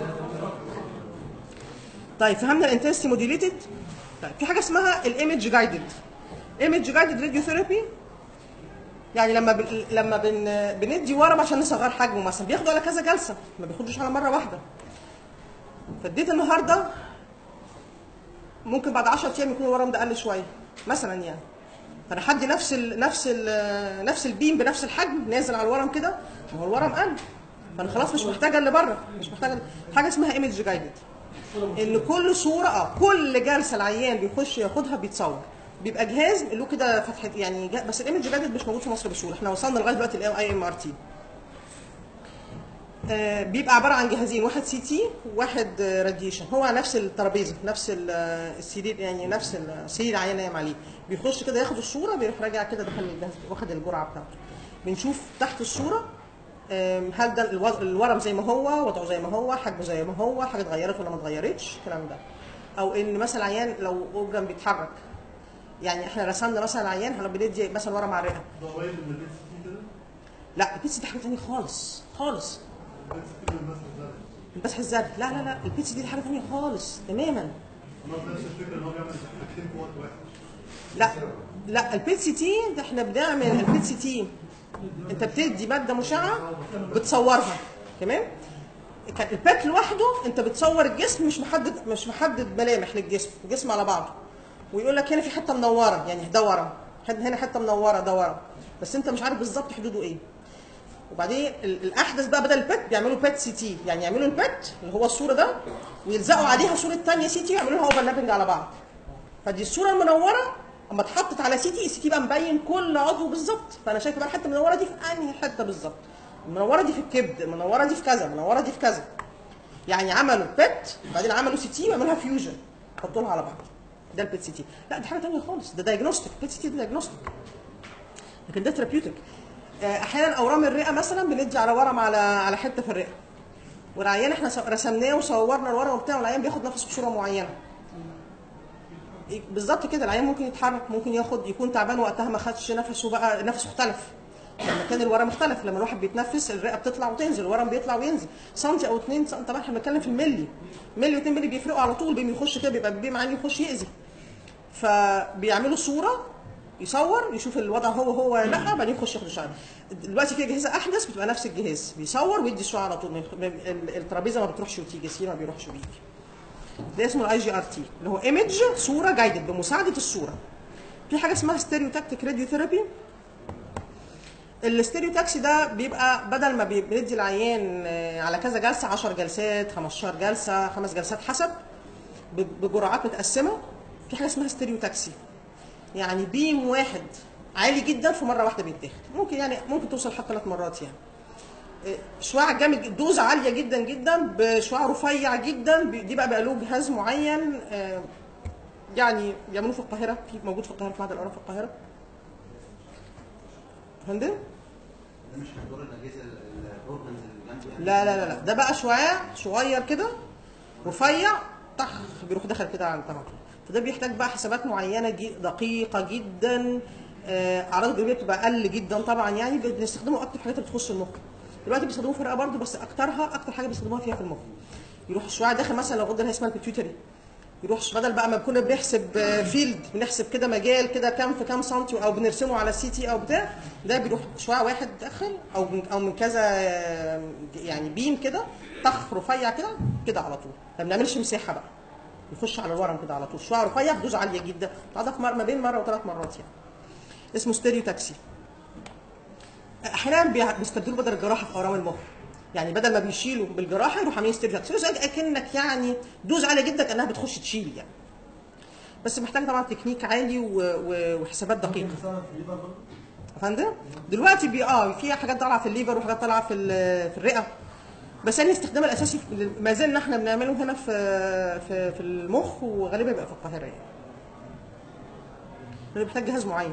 طيب فهمنا الانتنسيتي موديليتد طيب في حاجه اسمها الايمج جايدد ايمج جايدد راديو ثيرابي يعني لما ب... لما بن... بندي ورم عشان نصغر حجمه مثلا بياخدوا على كذا جلسه ما بياخدوش على مره واحده فاديت النهارده ممكن بعد 10 ايام يكون الورم ده قل شويه مثلا يعني فانا حدي نفس ال نفس ال نفس البيم بنفس الحجم نازل على الورم كده ما هو الورم قل فانا خلاص مش محتاجه اللي بره مش محتاجه حاجه اسمها ايمج جايدد ان كل صوره اه كل جلسه العيان بيخش ياخدها بيتصور بيبقى جهاز له كده فتحه يعني جا- بس الايمج جايدد مش موجود في مصر بسهوله احنا وصلنا لغايه دلوقتي الاي ام ار تي آه، بيبقى عباره عن جهازين واحد سي تي وواحد راديشن هو نفس الترابيزه نفس ال- آه، السرير يعني نفس السرير العيان نايم عليه بيخش كده ياخد الصوره بيروح راجع كده دخل الجهاز واخد الجرعه بتاعته بنشوف تحت الصوره آم، هل ده الو- الورم زي ما هو وضعه زي ما هو حجمه زي ما هو حاجه اتغيرت ولا ما اتغيرتش الكلام ده او ان مثلا عيان لو اورجن بيتحرك يعني احنا رسمنا مثلا عيان احنا بندي مثلا ورم على الرئه ده قريب من البيت سي كده لا البيتس دي حاجه ثانيه خالص خالص البيت سي كده الناس بتزعل البسح الزرق لا لا لا البيتس دي حاجه ثانيه خالص تماما انا في نفس الفكره ان هو بيعمل حاجتين في وقت واحد لا لا البيت سي تي ده احنا بنعمل البيت سي تي انت بتدي ماده مشعه بتصورها تمام كان البات لوحده انت بتصور الجسم مش محدد مش محدد ملامح للجسم الجسم على بعضه ويقول لك هنا في حته منوره يعني ده ورم حد- هنا حته منوره ده ورم بس انت مش عارف بالظبط حدوده ايه وبعدين ال- الاحدث بقى بدل البات بيعملوا بات سي تي يعني يعملوا البات اللي هو الصوره ده ويلزقوا عليها صوره ثانيه سي تي ويعملوا لها اوفرلابنج على بعض فدي الصوره المنوره اما اتحطت على سي تي السي تي بقى مبين كل عضو بالظبط فانا شايفه بقى الحته المنوره دي في انهي حته بالظبط المنوره دي في الكبد المنوره دي في كذا المنوره دي في كذا يعني عملوا بيت بعدين عملوا سي تي وعملوها فيوجن حطوا لها على بعض ده البيت سي تي لا دي حاجه ثانيه خالص ده دايجنوستيك بيت سي تي ده دايجنوستيك لكن ده ثيرابيوتيك احيانا اورام الرئه مثلا بندي على ورم على على حته في الرئه والعيان احنا سو- رسمناه وصورنا الورم بتاعه والعيان بياخد نفس بصوره معينه إيه بالظبط كده العيان ممكن يتحرك ممكن ياخد يكون تعبان وقتها ما خدش نفسه بقى نفسه اختلف لما كان الورم اختلف لما الواحد بيتنفس الرئه بتطلع وتنزل الورم بيطلع وينزل سنتي او اتنين سنتي طبعا احنا بنتكلم في الملي ملي واتنين ملي بيفرقوا على طول بين يخش كده بيبقى بيه معاه يخش يأذي فبيعملوا صوره يصور يشوف الوضع هو هو ولا لا بعدين يخش ياخد الشعر دلوقتي في اجهزه احدث بتبقى نفس الجهاز بيصور ويدي الشعر على طول ما يخ- ما- ال- الترابيزه ما بتروحش وتيجي السير ما بيروحش ويجي ده اسمه الاي جي ار تي اللي هو ايمج صوره جايدد بمساعده الصوره في حاجه اسمها ستيريوتاكتيك راديو ثيرابي الستيريوتاكسي ده بيبقى بدل ما بي- بندي العيان آه، على كذا جلسه 10 جلسات 15 جلسه خمس جلسات حسب ب- بجرعات متقسمه في حاجه اسمها ستيريوتاكسي يعني بيم واحد عالي جدا في مره واحده بيتاخد ممكن يعني ممكن توصل حتى ثلاث مرات يعني إيه، شعاع جامد دوز عاليه جدا جدا بشعاع رفيع جدا ب- دي بقى بقى له جهاز معين آه، يعني بيعملوه في القاهره في موجود في القاهره في معهد الاورام في القاهره فندم ده مش هيضر الاجهزه الاورجنز اللي جنبه يعني لا لا لا لا ده بقى شعاع صغير كده رفيع طخ بيروح داخل كده على الطرف فده بيحتاج بقى حسابات معينه جي دقيقه جدا آه، اعراض الجانبيه بتبقى اقل جدا طبعا يعني بنستخدمه اكتر في الحاجات اللي بتخش المخ دلوقتي بيستخدموه في الرئه برضه بس اكترها اكتر حاجه بيستخدموها فيها في المخ يروح الشعاع داخل مثلا لو غده اللي هي اسمها البيتيوتري يروح بدل بقى ما كنا بنحسب آه، فيلد بنحسب كده مجال كده كام في كام سنتي او بنرسمه على السي تي او بتاع ده بيروح شعاع واحد دخل او من او من كذا آه، يعني بيم كده طخ رفيع كده كده على طول ما بنعملش مساحه بقى يخش على الورم كده على طول شعاع رفيع بدوز عاليه جدا تعرف ما بين مره وثلاث مرات يعني اسمه ستيريو تاكسي احيانا بيع- بيستبدلوا بدل الجراحه في اورام المخ يعني بدل ما بيشيلوا بالجراحه يروحوا عاملين ستيريو تاكسي زي اكنك يعني دوز عاليه جدا كانها بتخش تشيل يعني بس محتاج طبعا تكنيك عالي و- و- وحسابات دقيقه يا فندم دلوقتي بي اه في حاجات طالعه في الليفر وحاجات طالعه في ال- في الرئه بس يعني الاستخدام الاساسي في- ما زلنا احنا بنعمله هنا في في في المخ وغالبا بيبقى في القاهره يعني لانه بيحتاج جهاز معين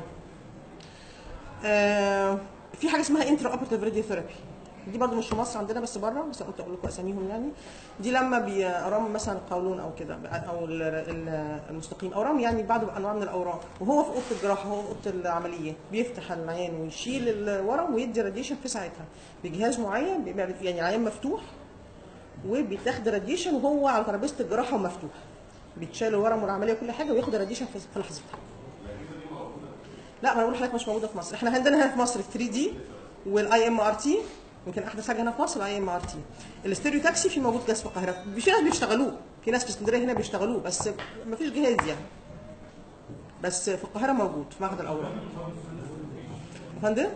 آه في حاجه اسمها انترا اوبرتيف راديو ثيرابي دي برضو مش في مصر عندنا بس بره بس قلت اقول لكم اساميهم يعني دي لما بيرم مثلا القولون او كده او ال- ال- المستقيم اورام يعني بعض انواع من الاورام وهو في اوضه الجراحه هو في اوضه العمليه بيفتح العيان ويشيل الورم ويدي راديشن في ساعتها بجهاز معين بيبقى يعني عيان مفتوح وبيتاخد راديشن وهو على ترابيزه الجراحه ومفتوح بيتشال الورم والعمليه وكل حاجه وياخد راديشن في في لحظتها لا ما انا بقول لحضرتك مش موجوده في مصر احنا عندنا هنا في مصر 3 دي والاي ام ار تي يمكن احدث حاجه هنا في مصر الاي ام ار تي الاستيريو تاكسي في موجود جهاز في القاهره في ناس بيشتغلوه في ناس في اسكندريه هنا بيشتغلوه بس ما فيش جهاز يعني بس في القاهره موجود في معهد الاورام يا فندم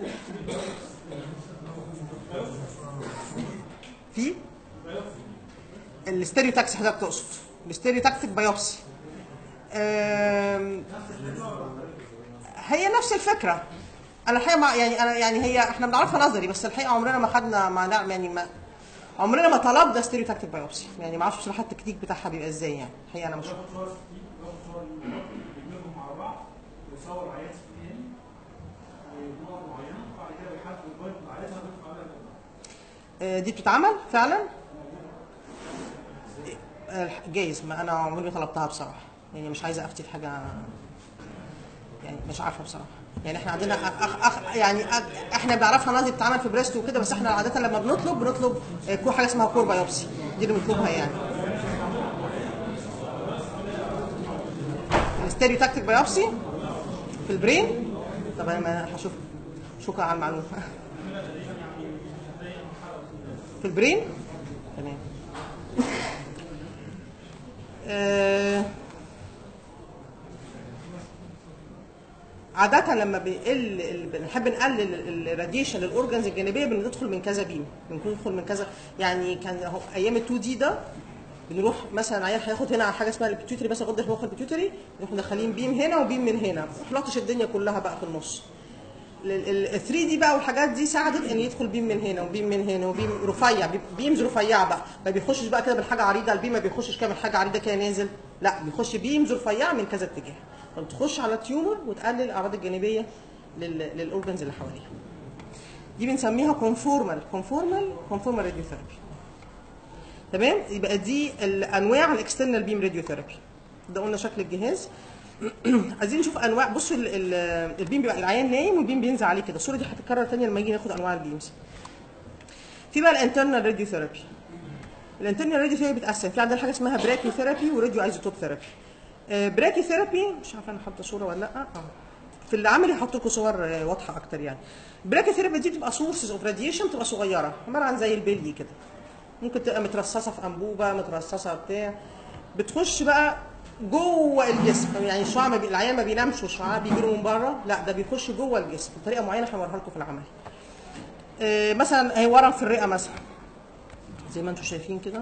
في الاستيريو تاكسي حضرتك تقصد الاستيريو تاكتيك بايوبسي أم، هي نفس الفكره انا الحقيقه ما يعني انا يعني هي احنا بنعرفها نظري بس الحقيقه عمرنا ما خدنا ما نعم يعني ما عمرنا ما طلبنا ستيريو تاكتيك بايوبسي يعني ما اعرفش بصراحه التكنيك بتاعها بيبقى ازاي يعني الحقيقه انا مش بيجمعهم مع بعض ويصور عينات فين ونقط معينه وبعد كده بيحدد البوينت بتاعتها بيطلع عليها النقطة. آه، دي بتتعمل فعلا آه، جايز ما انا عمري ما طلبتها بصراحه يعني مش عايزه افتي في حاجه يعني مش عارفه بصراحه يعني احنا عندنا أخ أخ يعني أخ احنا بنعرفها نازل بتتعمل في بريست وكده بس احنا عاده لما بنطلب بنطلب آه، كو حاجه اسمها كور بايوبسي دي اللي بنطلبها يعني الستيريو تاكتيك بايوبسي في البرين طب انا ما هشوف شكرا على المعلومه في البرين تمام آه، عادة لما بيقل ال- بنحب نقلل الراديشن للاورجنز الجانبيه بندخل من كذا بيم بندخل من كذا يعني كان هو ايام ال 2 دي ده بنروح مثلا عيال هياخد هنا على حاجه اسمها البيتيوتري مثلا غده مخ البيتيوتري نروح مدخلين بيم هنا وبيم من هنا لطش الدنيا كلها بقى في النص ال 3 دي بقى والحاجات دي ساعدت ان يدخل بيم من هنا وبيم من هنا وبيم رفيع بي- بيمز رفيعه بقى ما بيخشش بقى كده بالحاجه عريضه البيم ما بيخشش كده بالحاجه عريضه كده نازل لا بيخش بيمز رفيعه من كذا اتجاه فتخش على تيومر وتقلل الاعراض الجانبيه لل- للاورجنز اللي حواليها دي بنسميها كونفورمال كونفورمال كونفورمال راديو ثيرابي تمام يبقى دي الانواع الاكسترنال بيم راديو ثيرابي ده قلنا شكل الجهاز عايزين نشوف انواع بصوا ال- ال- البيم بيبقى العيان نايم والبيم بينزل عليه كده الصوره دي هتتكرر تاني لما يجي ناخد انواع البيمز في بقى الانترنال راديو ثيرابي الانترنال راديو ثيرابي بتقسم في عندنا حاجه اسمها براكي ثيرابي وراديو ايزوتوب ثيرابي براكي ثيرابي مش عارفه انا حاطه صوره ولا لا اه في العمل هحط لكم صور آه، واضحه اكتر يعني براكي ثيرابي دي بتبقى سورسز اوف راديشن بتبقى صغيره عباره عن زي البلي كده ممكن تبقى مترصصه في انبوبه مترصصه بتاع بتخش بقى جوه الجسم يعني الشعاع ما بي... العيان ما بينامش والشعاع بيجي له من بره لا ده بيخش جوه الجسم بطريقه معينه هنوريها لكم في العمل آه، مثلا هي ورم في الرئه مثلا زي ما انتم شايفين كده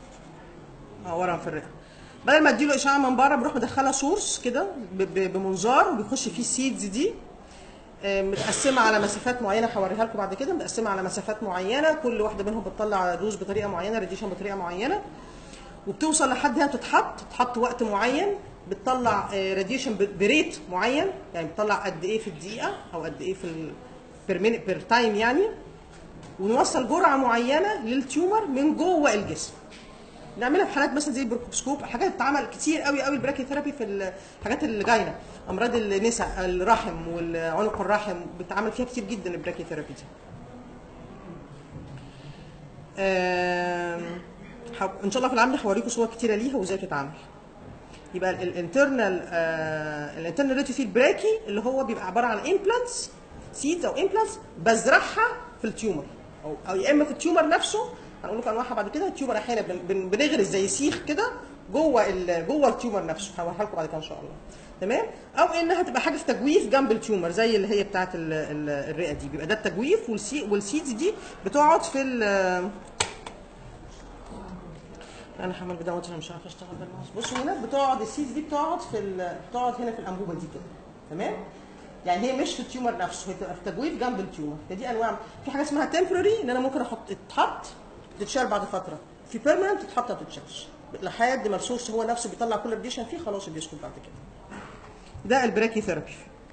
اه ورم في الرئه بدل ما اديله اشعاع من بره بروح مدخلها سورس كده ب- ب- بمنظار وبيخش فيه السيدز دي آه، متقسمه على مسافات معينه هوريها لكم بعد كده متقسمه على مسافات معينه كل واحده منهم بتطلع دوز بطريقه معينه راديشن بطريقه معينه وبتوصل لحد هنا بتتحط تتحط وقت معين بتطلع راديشن بريت معين يعني بتطلع قد ايه في الدقيقه او قد ايه في بير بير تايم يعني ونوصل جرعه معينه للتيومر من جوه الجسم نعملها في حالات مثلا زي البروكوسكوب حاجات بتتعمل كتير قوي قوي البراكي ثيرابي في الحاجات اللي جاينا امراض النساء الرحم والعنق الرحم بتتعمل فيها كتير جدا البراكي ثيرابي دي آم، ح- ان شاء الله في العمل هوريكم صور كتيره ليها وازاي بتتعمل يبقى الانترنال الانترنال ريتيفيل براكي اللي هو بيبقى عباره عن امبلانتس سيدز او امبلانتس بزرعها في التيومر او او يا اما في التيومر نفسه هنقول لكم انواعها بعد كده التيومر احيانا بن- بن- بنغرز زي سيخ كده جوه ال- جوه التيومر نفسه هوريها لكم بعد كده ان شاء الله تمام او انها تبقى حاجه في تجويف جنب التيومر زي اللي هي بتاعه ال- ال- الرئه دي بيبقى ده التجويف والسي والسيدز دي بتقعد في ال- انا حمل بدوت انا مش عارفه اشتغل بالماوس بصوا هنا بتقعد السيدز دي بتقعد في ال- بتقعد هنا في الانبوبه دي كده تمام يعني هي مش في التيومر نفسه هي تبقى في تجويف جنب التيومر فدي انواع في حاجه اسمها تمبرري ان انا ممكن احط تتحط تتشال بعد فتره في بيرمننت تتحط ما تتشالش لحد ما السورس هو نفسه بيطلع كل الراديشن فيه خلاص بيسكت بعد كده ده البراكي ثيرابي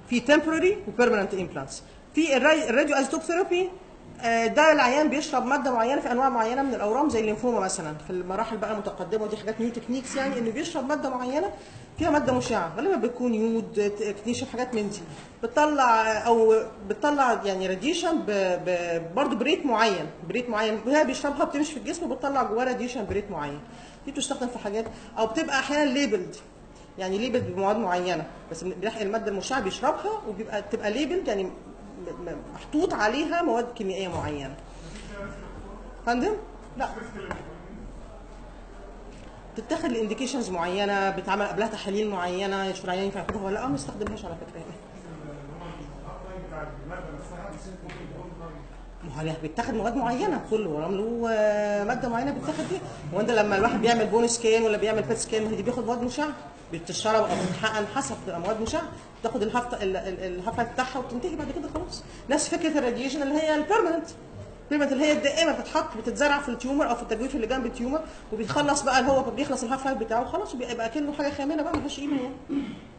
في temporary وبيرمننت implants في الري- الراديو ايزوتوب ثيرابي آه، ده العيان بيشرب ماده معينه في انواع معينه من الاورام زي الليمفوما مثلا في المراحل بقى المتقدمه ودي حاجات نيو تكنيكس يعني انه بيشرب ماده معينه فيها ماده مشعه غالبا بتكون يود كنيشن حاجات من دي بتطلع او بتطلع يعني راديشن برضه بريت معين بريت معين وهي بيشربها بتمشي في الجسم وبتطلع جواه راديشن بريت معين دي بتستخدم في حاجات او بتبقى احيانا ليبلد يعني ليبل بمواد معينه بس بيحقن الماده المشعه بيشربها وبيبقى تبقى ليبل يعني م- م- محطوط عليها مواد كيميائيه معينه فندم لا بتتاخد لانديكيشنز معينه بتعمل قبلها تحاليل معينه يشوف العيان ينفع ياخدها ولا لا ما نستخدمهاش على فكره يعني ما هو بيتاخد مواد معينه كل ورم له آه، ماده معينه بيتاخد فيها هو انت لما الواحد بيعمل بون سكان ولا بيعمل بيت سكان ما هي دي بياخد مواد مشعه بتشرب او بتحقن حسب بتبقى مواد مشعه تاخد الهفت الهفه بتاعها وتنتهي بعد كده خلاص نفس فكره الراديشن اللي هي البيرمننت البيرمننت اللي هي الدائمه بتتحط بتتزرع في التيومر او في التجويف اللي جنب التيومر وبيخلص بقى اللي هو بيخلص الهاف لايف بتاعه خلاص وبيبقى كأنه حاجه خامنه بقى ملهاش قيمه يعني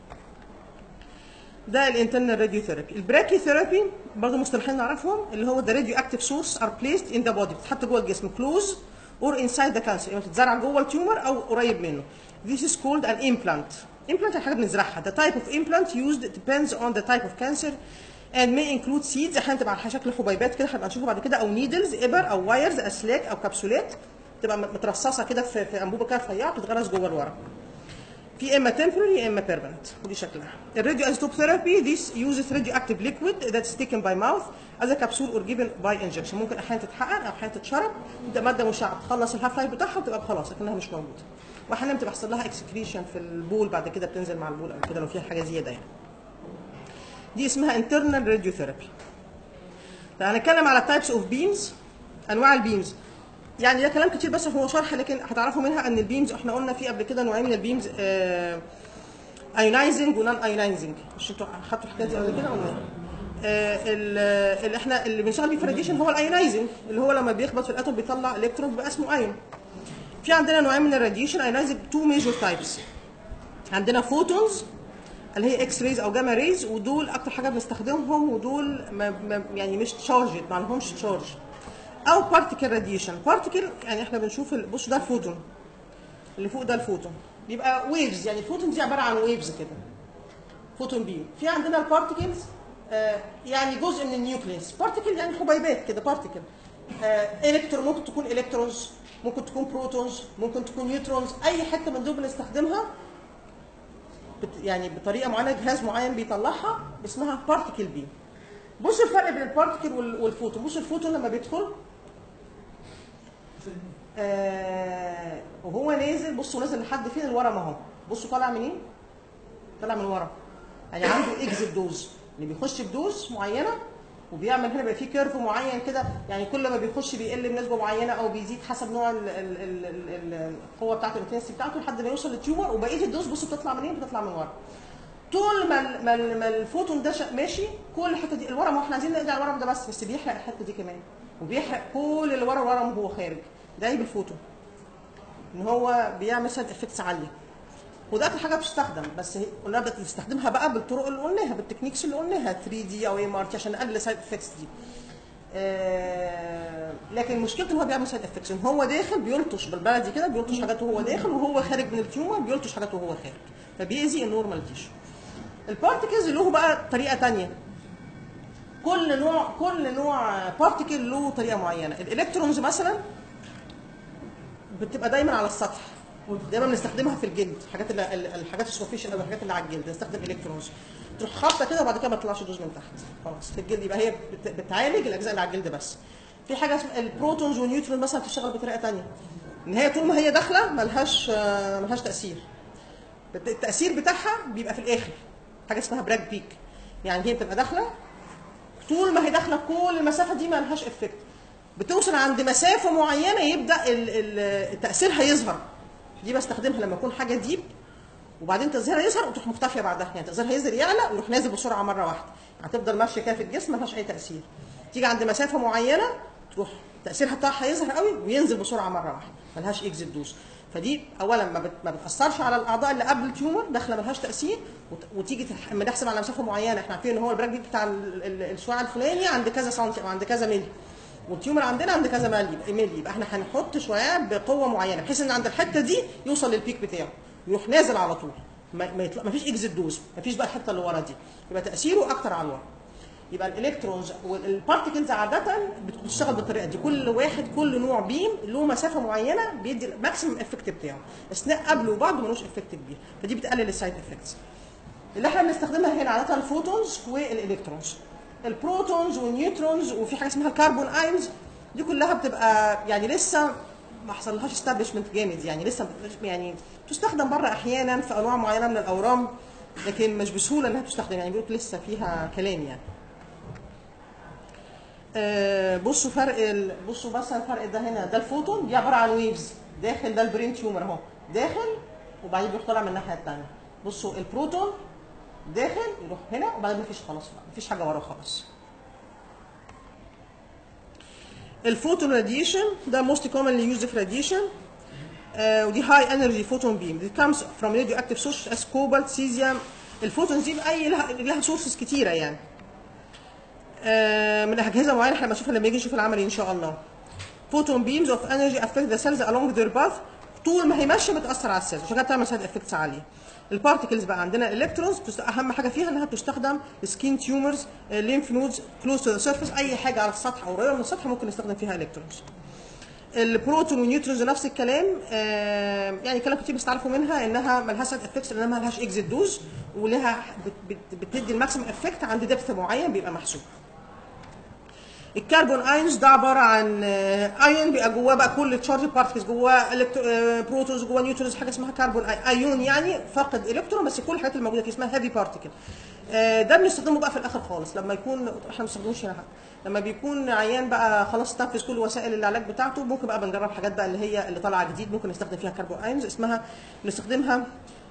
ده الانترنال راديو ثيرابي البراكي ثيرابي برضه مصطلحين نعرفهم اللي هو the radioactive source are placed in the body بتتحط جوه الجسم close or inside the cancer يعني بتتزرع جوه التيومر او قريب منه this is called an implant implant يعني حاجه بنزرعها the type of implant used depends on the type of cancer and may include seeds احيانا تبقى على شكل حبيبات كده هنبقى نشوفه بعد كده او needles ابر او وايرز اسلاك او كبسولات تبقى مترصصه كده في في انبوبه كده رفيعه بتتغرس جوه الورق في اما temporary يا اما permanent ودي شكلها الراديو ايزوتوب ثيرابي this uses radioactive liquid that's taken by mouth as a capsule or given by injection ممكن احيانا تتحقن او احيانا تتشرب تبقى ماده مشعه تخلص الهاف لايف بتاعها وتبقى خلاص لكنها مش موجوده واحيانا بتبقى حصل لها اكسكريشن في البول بعد كده بتنزل مع البول او كده لو فيها حاجه زياده يعني دي اسمها internal radiotherapy طيب هنتكلم على types of beams انواع البيمز يعني ده كلام كتير بس هو شرح لكن هتعرفوا منها ان البيمز احنا قلنا في قبل كده نوعين من البيمز ايونايزنج ونون ايونايزنج مش انتوا خدتوا الحكايه دي قبل كده ولا ايه؟ آه، ال- اللي احنا اللي بنشتغل بيه في الراديشن هو الايونايزنج اللي هو لما بيخبط في الاتوم بيطلع الكترون بيبقى اسمه ايون في عندنا نوعين من الراديشن ايونايزنج تو ميجور تايبس عندنا فوتونز اللي هي اكس ريز او جاما ريز ودول اكتر حاجه بنستخدمهم ودول ما ما يعني مش تشارجد ما لهمش تشارج او بارتيكل راديشن بارتيكل يعني احنا بنشوف ال- بصوا ده الفوتون اللي فوق ده الفوتون بيبقى ويفز يعني الفوتون دي عباره عن ويفز كده فوتون بيم في عندنا البارتيكلز آه يعني جزء من النيوكليس بارتيكل يعني حبيبات كده بارتيكل آه الكترون ممكن تكون الكترونز ممكن تكون بروتونز ممكن تكون نيوترونز اي حته من دول بنستخدمها بت يعني بطريقه معينه جهاز معين بيطلعها اسمها بارتيكل بيم بص الفرق بين البارتيكل وال- والفوتون بص الفوتون لما بيدخل آه وهو نازل بصوا نازل لحد فين الورم اهو بصوا طالع منين طالع من ورا يعني عنده اكزيت دوز اللي بيخش بدوز معينه وبيعمل هنا بيبقى فيه كيرف معين كده يعني كل ما بيخش بيقل بنسبه معينه او بيزيد حسب نوع ال- ال- ال- ال- ال- القوه بتاعته الانتنسيتي بتاعته لحد ما يوصل للتيومر وبقيه الدوز بصوا بتطلع منين بتطلع من ورا طول ما ال- ما, ال- ما الفوتون ده شا- ماشي كل الحته دي الورم احنا عايزين نقضي على الورم ده بس بس بيحرق الحته دي كمان وبيحرق كل اللي ورا الورم وهو خارج ده عيب الفوتون ان هو بيعمل سايد افكتس عاليه وده اكتر حاجه بتستخدم بس هي- قلنا بنستخدمها بقى بالطرق اللي قلناها بالتكنيكس اللي قلناها 3 دي او ام ار تي عشان نقلل السايد افكتس دي آه لكن مشكلته ان هو بيعمل سايد افكتس ان هو داخل بيلطش بالبلدي كده بيلطش حاجات وهو داخل وهو خارج من التيومر بيلطش حاجات وهو خارج فبيأذي النورمال تيشو البارتكلز له بقى طريقه تانية كل نوع كل نوع بارتكل له طريقه معينه الالكترونز مثلا بتبقى دايما على السطح دايما بنستخدمها في الجلد الحاجات اللي الحاجات السوفيشن او الحاجات اللي على الجلد بنستخدم الكترونز تروح خابطه كده وبعد كده ما تطلعش دوز من تحت خلاص في الجلد يبقى هي بت- بتعالج الاجزاء اللي على الجلد بس في حاجه اسمها البروتونز والنيوترون مثلا بتشتغل بطريقه تانية ان هي طول ما هي داخله ملهاش آه، ملهاش تاثير الت- التاثير بتاعها بيبقى في الاخر حاجه اسمها براك بيك يعني هي بتبقى داخله طول ما هي داخله كل المسافه دي ما لهاش افكت بتوصل عند مسافه معينه يبدا ال- ال- تاثيرها يظهر دي بستخدمها لما يكون حاجه ديب وبعدين تاثيرها يظهر وتروح مختفيه بعدها يعني تاثيرها ينزل يعلى ويروح نازل بسرعه مره واحده يعني تفضل ماشيه كده في الجسم ما لهاش اي تاثير تيجي عند مسافه معينه تروح تاثيرها بتاعها يظهر قوي وينزل بسرعه مره واحده ما لهاش اكزيت دوز فدي اولا ما, بت... ما بتاثرش على الاعضاء اللي قبل التيومر داخله ملهاش تاثير وت... وتيجي تح... لما نحسب على مسافه معينه احنا عارفين ان هو البراك بيت بتاع ال- ال- الشعاع الفلاني عند كذا سنتي او عند كذا ملي والتيومر عندنا عند كذا ملي ملي يبقى احنا هنحط شعاع بقوه معينه بحيث ان عند الحته دي يوصل للبيك بتاعه يروح نازل على طول ما, ما, يطلع... ما فيش اكزيت دوز ما فيش بقى الحته اللي ورا دي يبقى تاثيره اكتر على الورا يبقى الالكترونز والبارتكلز عاده بتشتغل بالطريقه دي كل واحد كل نوع بيم له مسافه معينه بيدي الماكسيمم افكت بتاعه اثناء قبله وبعده ملوش افكت كبير فدي بتقلل السايد افكتس اللي احنا بنستخدمها هنا عاده الفوتونز والالكترونز البروتونز والنيوترونز وفي حاجه اسمها الكربون ايونز دي كلها بتبقى يعني لسه ما حصلهاش استابلشمنت جامد يعني لسه يعني تستخدم بره احيانا في انواع معينه من الاورام لكن مش بسهوله انها تستخدم يعني بيقولوا لسه فيها كلام يعني آه، بصوا فرق ال... بصوا بس الفرق ده هنا ده الفوتون دي عباره عن ويفز داخل ده البرين تيومر اهو داخل وبعدين بيروح طالع من الناحيه الثانيه بصوا البروتون داخل يروح هنا وبعدين مفيش خلاص بقى مفيش حاجه وراه خالص الفوتون راديشن ده most commonly used radiation آه ودي هاي انرجي فوتون بيم دي comes from radioactive sources as cobalt cesium الفوتونز دي اي لها, لها سورسز كتيره يعني آه، من اجهزه معينه احنا بنشوفها لما يجي نشوف العملي ان شاء الله فوتون بيمز اوف انرجي افكت ذا سيلز along their path طول ما هي ماشيه بتاثر على السيلز عشان كده بتعمل سايد افكتس عاليه البارتكلز بقى عندنا الالكترونز اهم حاجه فيها انها بتستخدم سكين تيومرز ليمف نودز كلوز تو ذا سيرفيس اي حاجه على السطح او قريبه من السطح ممكن نستخدم فيها الكترونز البروتون والنيوترونز نفس الكلام آه يعني كلام كتير بتعرفوا منها انها مالهاش سايد افكتس لانها مالهاش اكزيت دوز ولها بت- بت- بتدي الماكسيمم افكت عند دبث معين بيبقى محسوب الكربون ايونز ده عباره عن ايون بيبقى جواه بقى كل تشارج بارتكلز جواه بروتونز جواه نيوترونز حاجه اسمها كربون ايون يعني فاقد الكترون بس كل الحاجات الموجوده فيه اسمها هيفي بارتكل ده بنستخدمه بقى في الاخر خالص لما يكون احنا ما بنستخدموش هنا حاجة. لما بيكون عيان بقى خلاص استنفذ كل وسائل العلاج بتاعته ممكن بقى بنجرب حاجات بقى اللي هي اللي طالعه جديد ممكن نستخدم فيها كربون ايونز اسمها بنستخدمها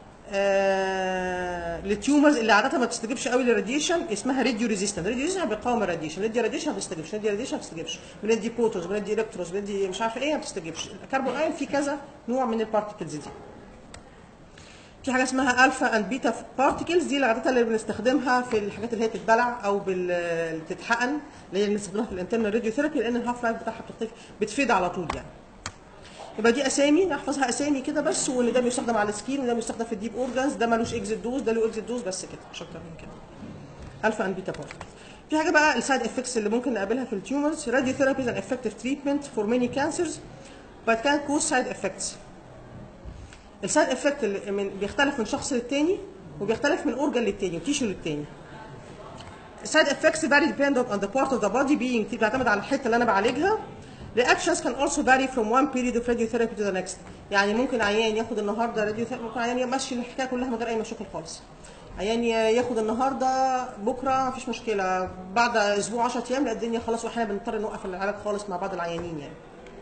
آه للتيومرز اللي عاده ما بتستجيبش قوي للراديشن اسمها راديو ريزيستنت راديو ريزيستنت بيقاوم الراديشن راديو راديشن ما بتستجيبش راديو راديشن ما بتستجيبش بندي بروتونز بندي الكترونز بندي مش عارفه ايه ما بتستجيبش الكربون ايون في كذا نوع من البارتكلز دي في حاجه اسمها الفا اند بيتا بارتكلز دي العاده اللي بنستخدمها في الحاجات اللي هي بتتبلع او بال- اللي بتتحقن اللي هي بنستخدمها في الانترنال راديو ثيرابي لان الهاف لايف بتاعها بتختلف بتفيد على طول يعني يبقى دي اسامي نحفظها اسامي كده بس وان ده بيستخدم على السكين وده بيستخدم في الديب اورجانز ده ملوش اكزيت دوز ده له اكزيت دوز بس كده مش اكتر من كده الفا اند بيتا بارتكلز في حاجه بقى السايد افكتس اللي ممكن نقابلها في التيومرز راديو ثيرابي از ان افكتيف تريتمنت فور ماني كانسرز but can cause side effects السايد افكت اللي من بيختلف من شخص للتاني وبيختلف من اورجان للتاني وتيشو للتاني side effects vary dependent on the part of the body being بيعتمد على الحته اللي انا بعالجها reactions can also vary from one period of radiotherapy to the next يعني ممكن عيان ياخد النهارده راديو ممكن عيان يمشي الحكايه كلها من غير اي مشاكل خالص عيان ياخد النهارده بكره مفيش مشكله بعد اسبوع 10 ايام لا الدنيا خلاص واحنا بنضطر نوقف العلاج خالص مع بعض العيانين يعني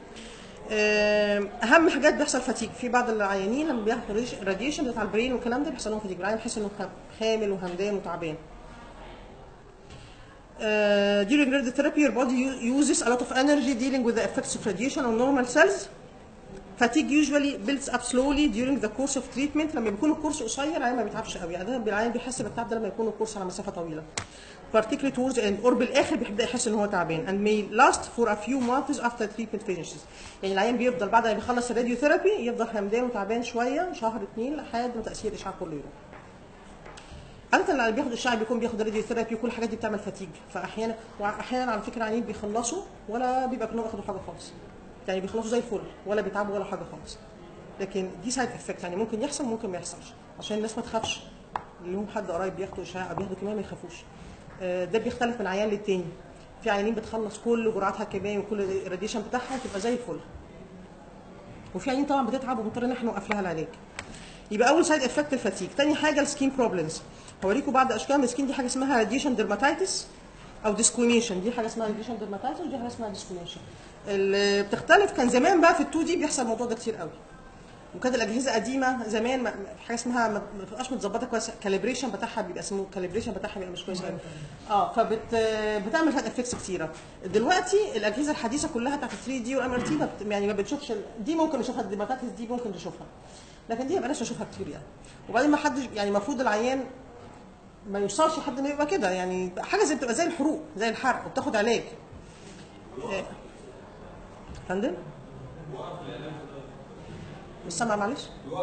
اهم حاجات بيحصل فتيج في بعض العيانين لما بياخدوا راديشن بتاع البرين والكلام ده بيحصل لهم فتيج العيان بيحس انه خامل وهمدان وتعبان Uh, during radiotherapy, your body u- uses a lot of energy dealing with the effects of radiation on normal cells. Fatigue usually builds up slowly during the course of treatment. لما بيكون الكورس قصير العيان ما بيتعبش قوي، يعني ده العيان بيحس بالتعب ده لما يكون الكورس على مسافه طويله. Particularly towards the end or بالاخر بيبدا يحس ان هو تعبان and may last for a few months after treatment finishes. يعني العيان بيفضل بعد ما بيخلص الراديو ثيرابي يفضل همدان وتعبان شويه شهر اتنين لحد ما تاثير الاشعاع كله يروح. عادة اللي بياخد الشعب بيكون بياخد راديو ثيرابي وكل الحاجات دي بتعمل فتيج فاحيانا واحيانا على فكره عيانين بيخلصوا ولا بيبقى كانوا اخدوا حاجه خالص يعني بيخلصوا زي الفل ولا بيتعبوا ولا حاجه خالص لكن دي سايد افكت يعني ممكن يحصل ممكن ما يحصلش عشان الناس ما تخافش اللي هم حد قريب بياخدوا اشعاع او بياخدوا كيماوي ما يخافوش آه، ده بيختلف من عيان للتاني في عيانين بتخلص كل جرعاتها الكيماوي وكل الراديشن بتاعها وتبقى زي الفل وفي عيانين طبعا بتتعب وبنضطر ان احنا نوقف لها العلاج يبقى اول سايد افكت الفاتيج تاني حاجه السكين بروبلمز هوريكم بعض اشكال من السكين دي حاجه اسمها راديشن ديرماتيتس او ديسكوينيشن دي حاجه اسمها راديشن ديرماتيتس ودي حاجه اسمها ديسكوينيشن اللي بتختلف كان زمان بقى في ال2 دي بيحصل الموضوع ده كتير قوي وكانت الاجهزه قديمه زمان ما- ما- حاجه اسمها ما ما بتبقاش متظبطه كويس كاليبريشن بتاعها بيبقى اسمه كاليبريشن بتاعها بيبقى مش كويس قوي اه فبت بتعمل سايد افكتس كتيره دلوقتي الاجهزه الحديثه كلها بتاعت 3 دي والام ار تي يعني ما بتشوفش ال- دي ممكن نشوفها الديماتاتس دي ممكن نشوفها لكن دي بلاش نشوفها كتير يعني وبعدين ما حدش يعني المفروض العيان ما يوصلش لحد ما يبقى كده يعني حاجه زي بتبقى زي الحروق زي الحرق وبتاخد علاج آه. فندم مش سامع معلش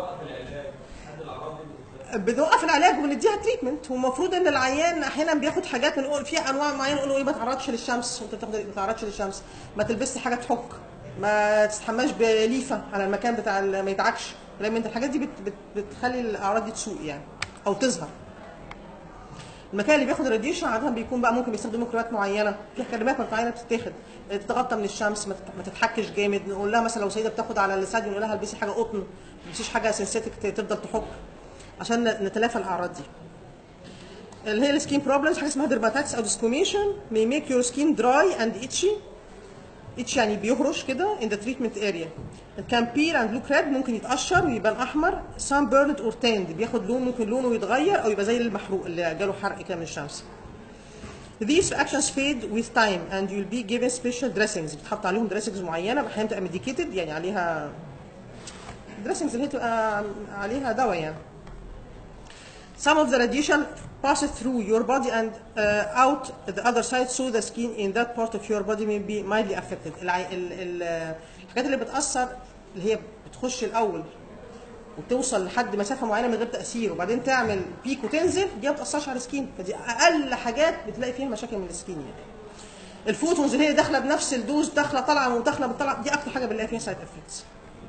بنوقف العلاج وبنديها تريتمنت والمفروض ان العيان احيانا بياخد حاجات نقول في انواع معينه نقول له ايه ما تعرضش للشمس وانت بتاخد ما تعرضش للشمس ما تلبسش حاجه تحك ما تستحماش بليفه على المكان بتاع ال- ما يدعكش لان انت الحاجات دي بت بت بتخلي الاعراض دي تسوء يعني او تظهر المكان اللي بياخد الراديشن عاده بيكون بقى ممكن بيستخدموا كريمات معينه في كريمات معينه بتتاخد تتغطى من الشمس ما تت- ما تتحكش جامد نقول لها مثلا لو سيده بتاخد على اللسان نقول لها البسي حاجه قطن ما تلبسيش حاجه سنسيتك تفضل تحك عشان ن- نتلافى الاعراض دي اللي هي السكين بروبلمز حاجه اسمها dermatitis او discomation may make your skin dry and itchy itchy يعني بيهرش كده in the treatment area it can peel and look red ممكن يتقشر ويبان احمر sunburned or tanned بياخد لون ممكن لونه يتغير او يبقى زي المحروق اللي جاله حرق كده من الشمس These reactions fade with time and you'll be given special dressings بتحط عليهم dressings معينه احيانا تبقى medicated يعني عليها dressings اللي هي تبقى عليها دواء يعني Some of the radiation passes through your body and uh, out the other side so the skin in that part of your body may be mildly affected. الع... ال... ال... الحاجات اللي بتأثر اللي هي بتخش الأول وتوصل لحد مسافة معينة من غير تأثير وبعدين تعمل بيك وتنزل دي ما بتأثرش على السكين فدي أقل حاجات بتلاقي فيها مشاكل من السكين يعني. الفوتونز اللي هي داخلة بنفس الدوز داخلة طالعة وداخلة بتطلع دي أكتر حاجة بنلاقي فيها سايد افكتس.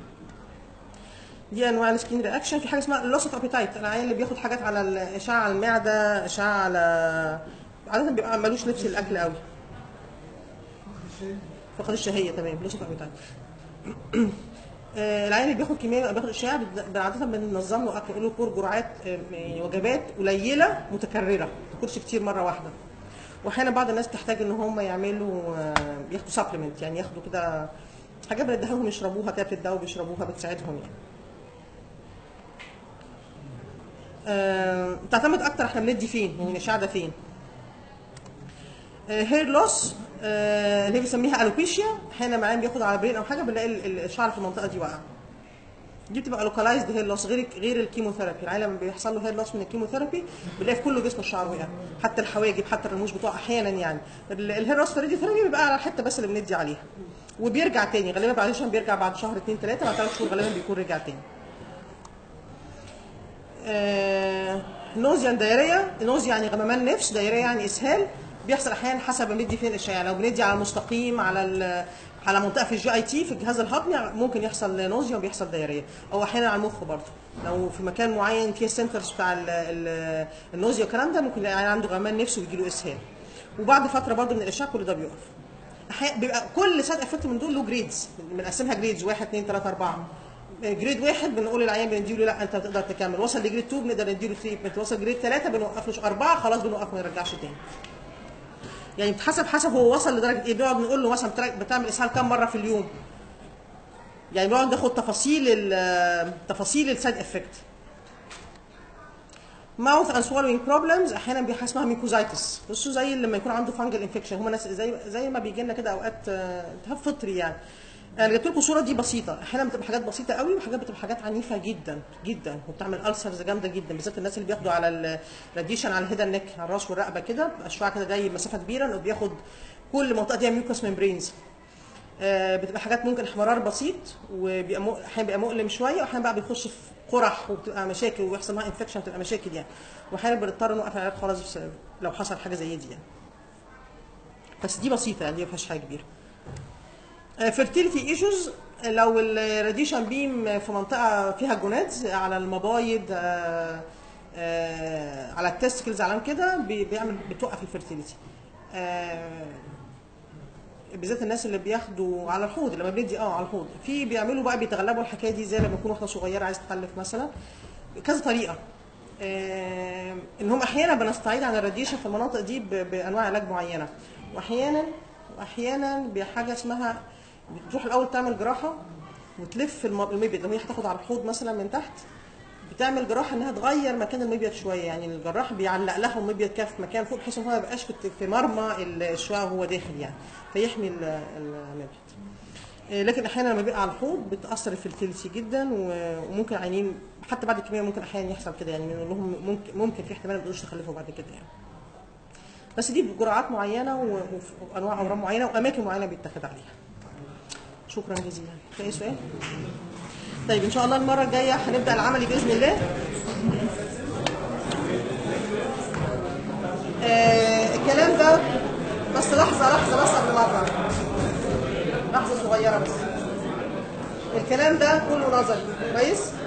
دي انواع السكين رياكشن في حاجه اسمها لوس اوف ابيتايت العيان اللي بياخد حاجات على الاشعه على المعده اشعه على عاده بيبقى ملوش نفس الاكل قوي فقد الشهيه تمام لوس اوف ابيتايت العيان اللي بياخد كميه بياخد اشعه بد- عاده بننظم له اكل نقول له كور جرعات آه، يعني وجبات قليله متكرره ما تاكلش كتير مره واحده واحيانا بعض الناس تحتاج ان هم يعملوا آه، ياخدوا سبلمنت يعني ياخدوا كده حاجات بنديها لهم يشربوها كده بتدوا بيشربوها بتساعدهم يعني آه، تعتمد اكتر احنا بندي فين يعني الاشعه ده فين هير لوس اللي هي بنسميها الوبيشيا احيانا معايا بياخد على برين او حاجه بنلاقي ال- ال- الشعر في المنطقه دي واقع دي بتبقى لوكالايزد هير لوس غير غير الكيموثيرابي العيال لما بيحصل له هير لوس من الكيموثيرابي بنلاقي في كل جسمه الشعر وقع حتى الحواجب حتى الرموش بتوع احيانا يعني ال- الهير لوس في الراديوثيرابي بيبقى على الحته بس اللي بندي عليها وبيرجع تاني غالبا بعد عشان بيرجع بعد شهر اثنين ثلاثه بعد ثلاث شهور غالبا بيكون رجع تاني نوزيا دايريه نوزيا يعني غممان نفس دايريه يعني اسهال بيحصل احيانا حسب ما بندي فين الاشعه يعني لو بندي على المستقيم على ال- على منطقه في الجي اي تي في الجهاز الهضمي ممكن يحصل نوزيا وبيحصل دايريه او احيانا على المخ برضه لو في مكان معين فيه السنترز بتاع ال- ال- النوزيا والكلام ده ممكن يلاقي عنده غمان نفس ويجي له اسهال وبعد فتره برضه من الاشعه كل ده بيقف أحيانا بيبقى كل سايد افكت من دول له جريدز بنقسمها جريدز واحد اثنين ثلاثه اربعه جريد واحد بنقول للعيان بنديله لا انت تقدر تكمل وصل لجريد 2 بنقدر نديله تريتمنت وصل جريد 3 بنوقف له اربعه خلاص بنوقف ما يرجعش تاني يعني بتحسب حسب هو وصل لدرجه ايه بنقعد نقول له مثلا بترا- بتعمل اسهال كام مره في اليوم يعني بنقعد ناخد تفاصيل ال- تفاصيل السايد افكت ماوث اند swallowing بروبلمز احيانا بيبقى اسمها ميكوزايتس بصوا زي لما يكون عنده فانجل انفكشن هم ناس زي زي ما بيجي لنا كده اوقات آه، التهاب فطري يعني انا جبت لكم الصوره دي بسيطه احيانا بتبقى حاجات بسيطه قوي وحاجات بتبقى حاجات عنيفه جدا جدا وبتعمل السرز جامده جدا بالذات الناس اللي بياخدوا على الراديشن على الهيد نيك على الراس والرقبه كده بيبقى الشعاع كده جاي مسافه كبيره وبياخد كل منطقه دي ميوكس ممبرينز آه، بتبقى حاجات ممكن احمرار بسيط وبيبقى مؤ- احيانا بيبقى مؤلم شويه واحيانا بقى بيخش في قرح وبتبقى مشاكل ويحصل معاها انفكشن بتبقى مشاكل يعني واحيانا بنضطر نوقف العلاج خالص بس- لو حصل حاجه زي دي يعني بس دي بسيطه يعني دي ما فيهاش حاجه كبيره فيرتيليتي ايشوز لو الراديشن بيم في منطقه فيها جونادز على المبايض آه، آه، على التستكلز على كده بي- بيعمل بتوقف الفيرتيليتي بالذات الناس اللي بياخدوا على الحوض لما بندي اه على الحوض في بيعملوا بقى بيتغلبوا الحكايه دي زي لما يكون واحده صغيره عايزه تخلف مثلا كذا طريقه آه، ان هم احيانا بنستعيد عن الراديشن في المناطق دي ب- بانواع علاج معينه واحيانا واحيانا بحاجه اسمها بتروح الاول تعمل جراحه وتلف الم- المبيض لو هي هتاخد على الحوض مثلا من تحت بتعمل جراحه انها تغير مكان المبيض شويه يعني الجراح بيعلق لها المبيض كده في مكان فوق بحيث ان هو ما يبقاش في في مرمى الشعاع وهو داخل يعني فيحمي ال- المبيض إيه، لكن احيانا لما بيبقى على الحوض بتاثر الفيرتيليتي جدا و- وممكن عينين حتى بعد الكميه ممكن احيانا يحصل كده يعني نقول لهم ممكن ممكن في احتمال ما تقدروش تخلفوا بعد كده يعني بس دي بجرعات معينه و- وف- وانواع اورام معينه واماكن معينه بيتاخد عليها شكرا جزيلا في اي سؤال طيب ان شاء الله المره الجايه هنبدا العملي باذن الله آه الكلام ده بس لحظه لحظه بس قبل ما اطلع لحظه صغيره بس الكلام ده كله نظري كويس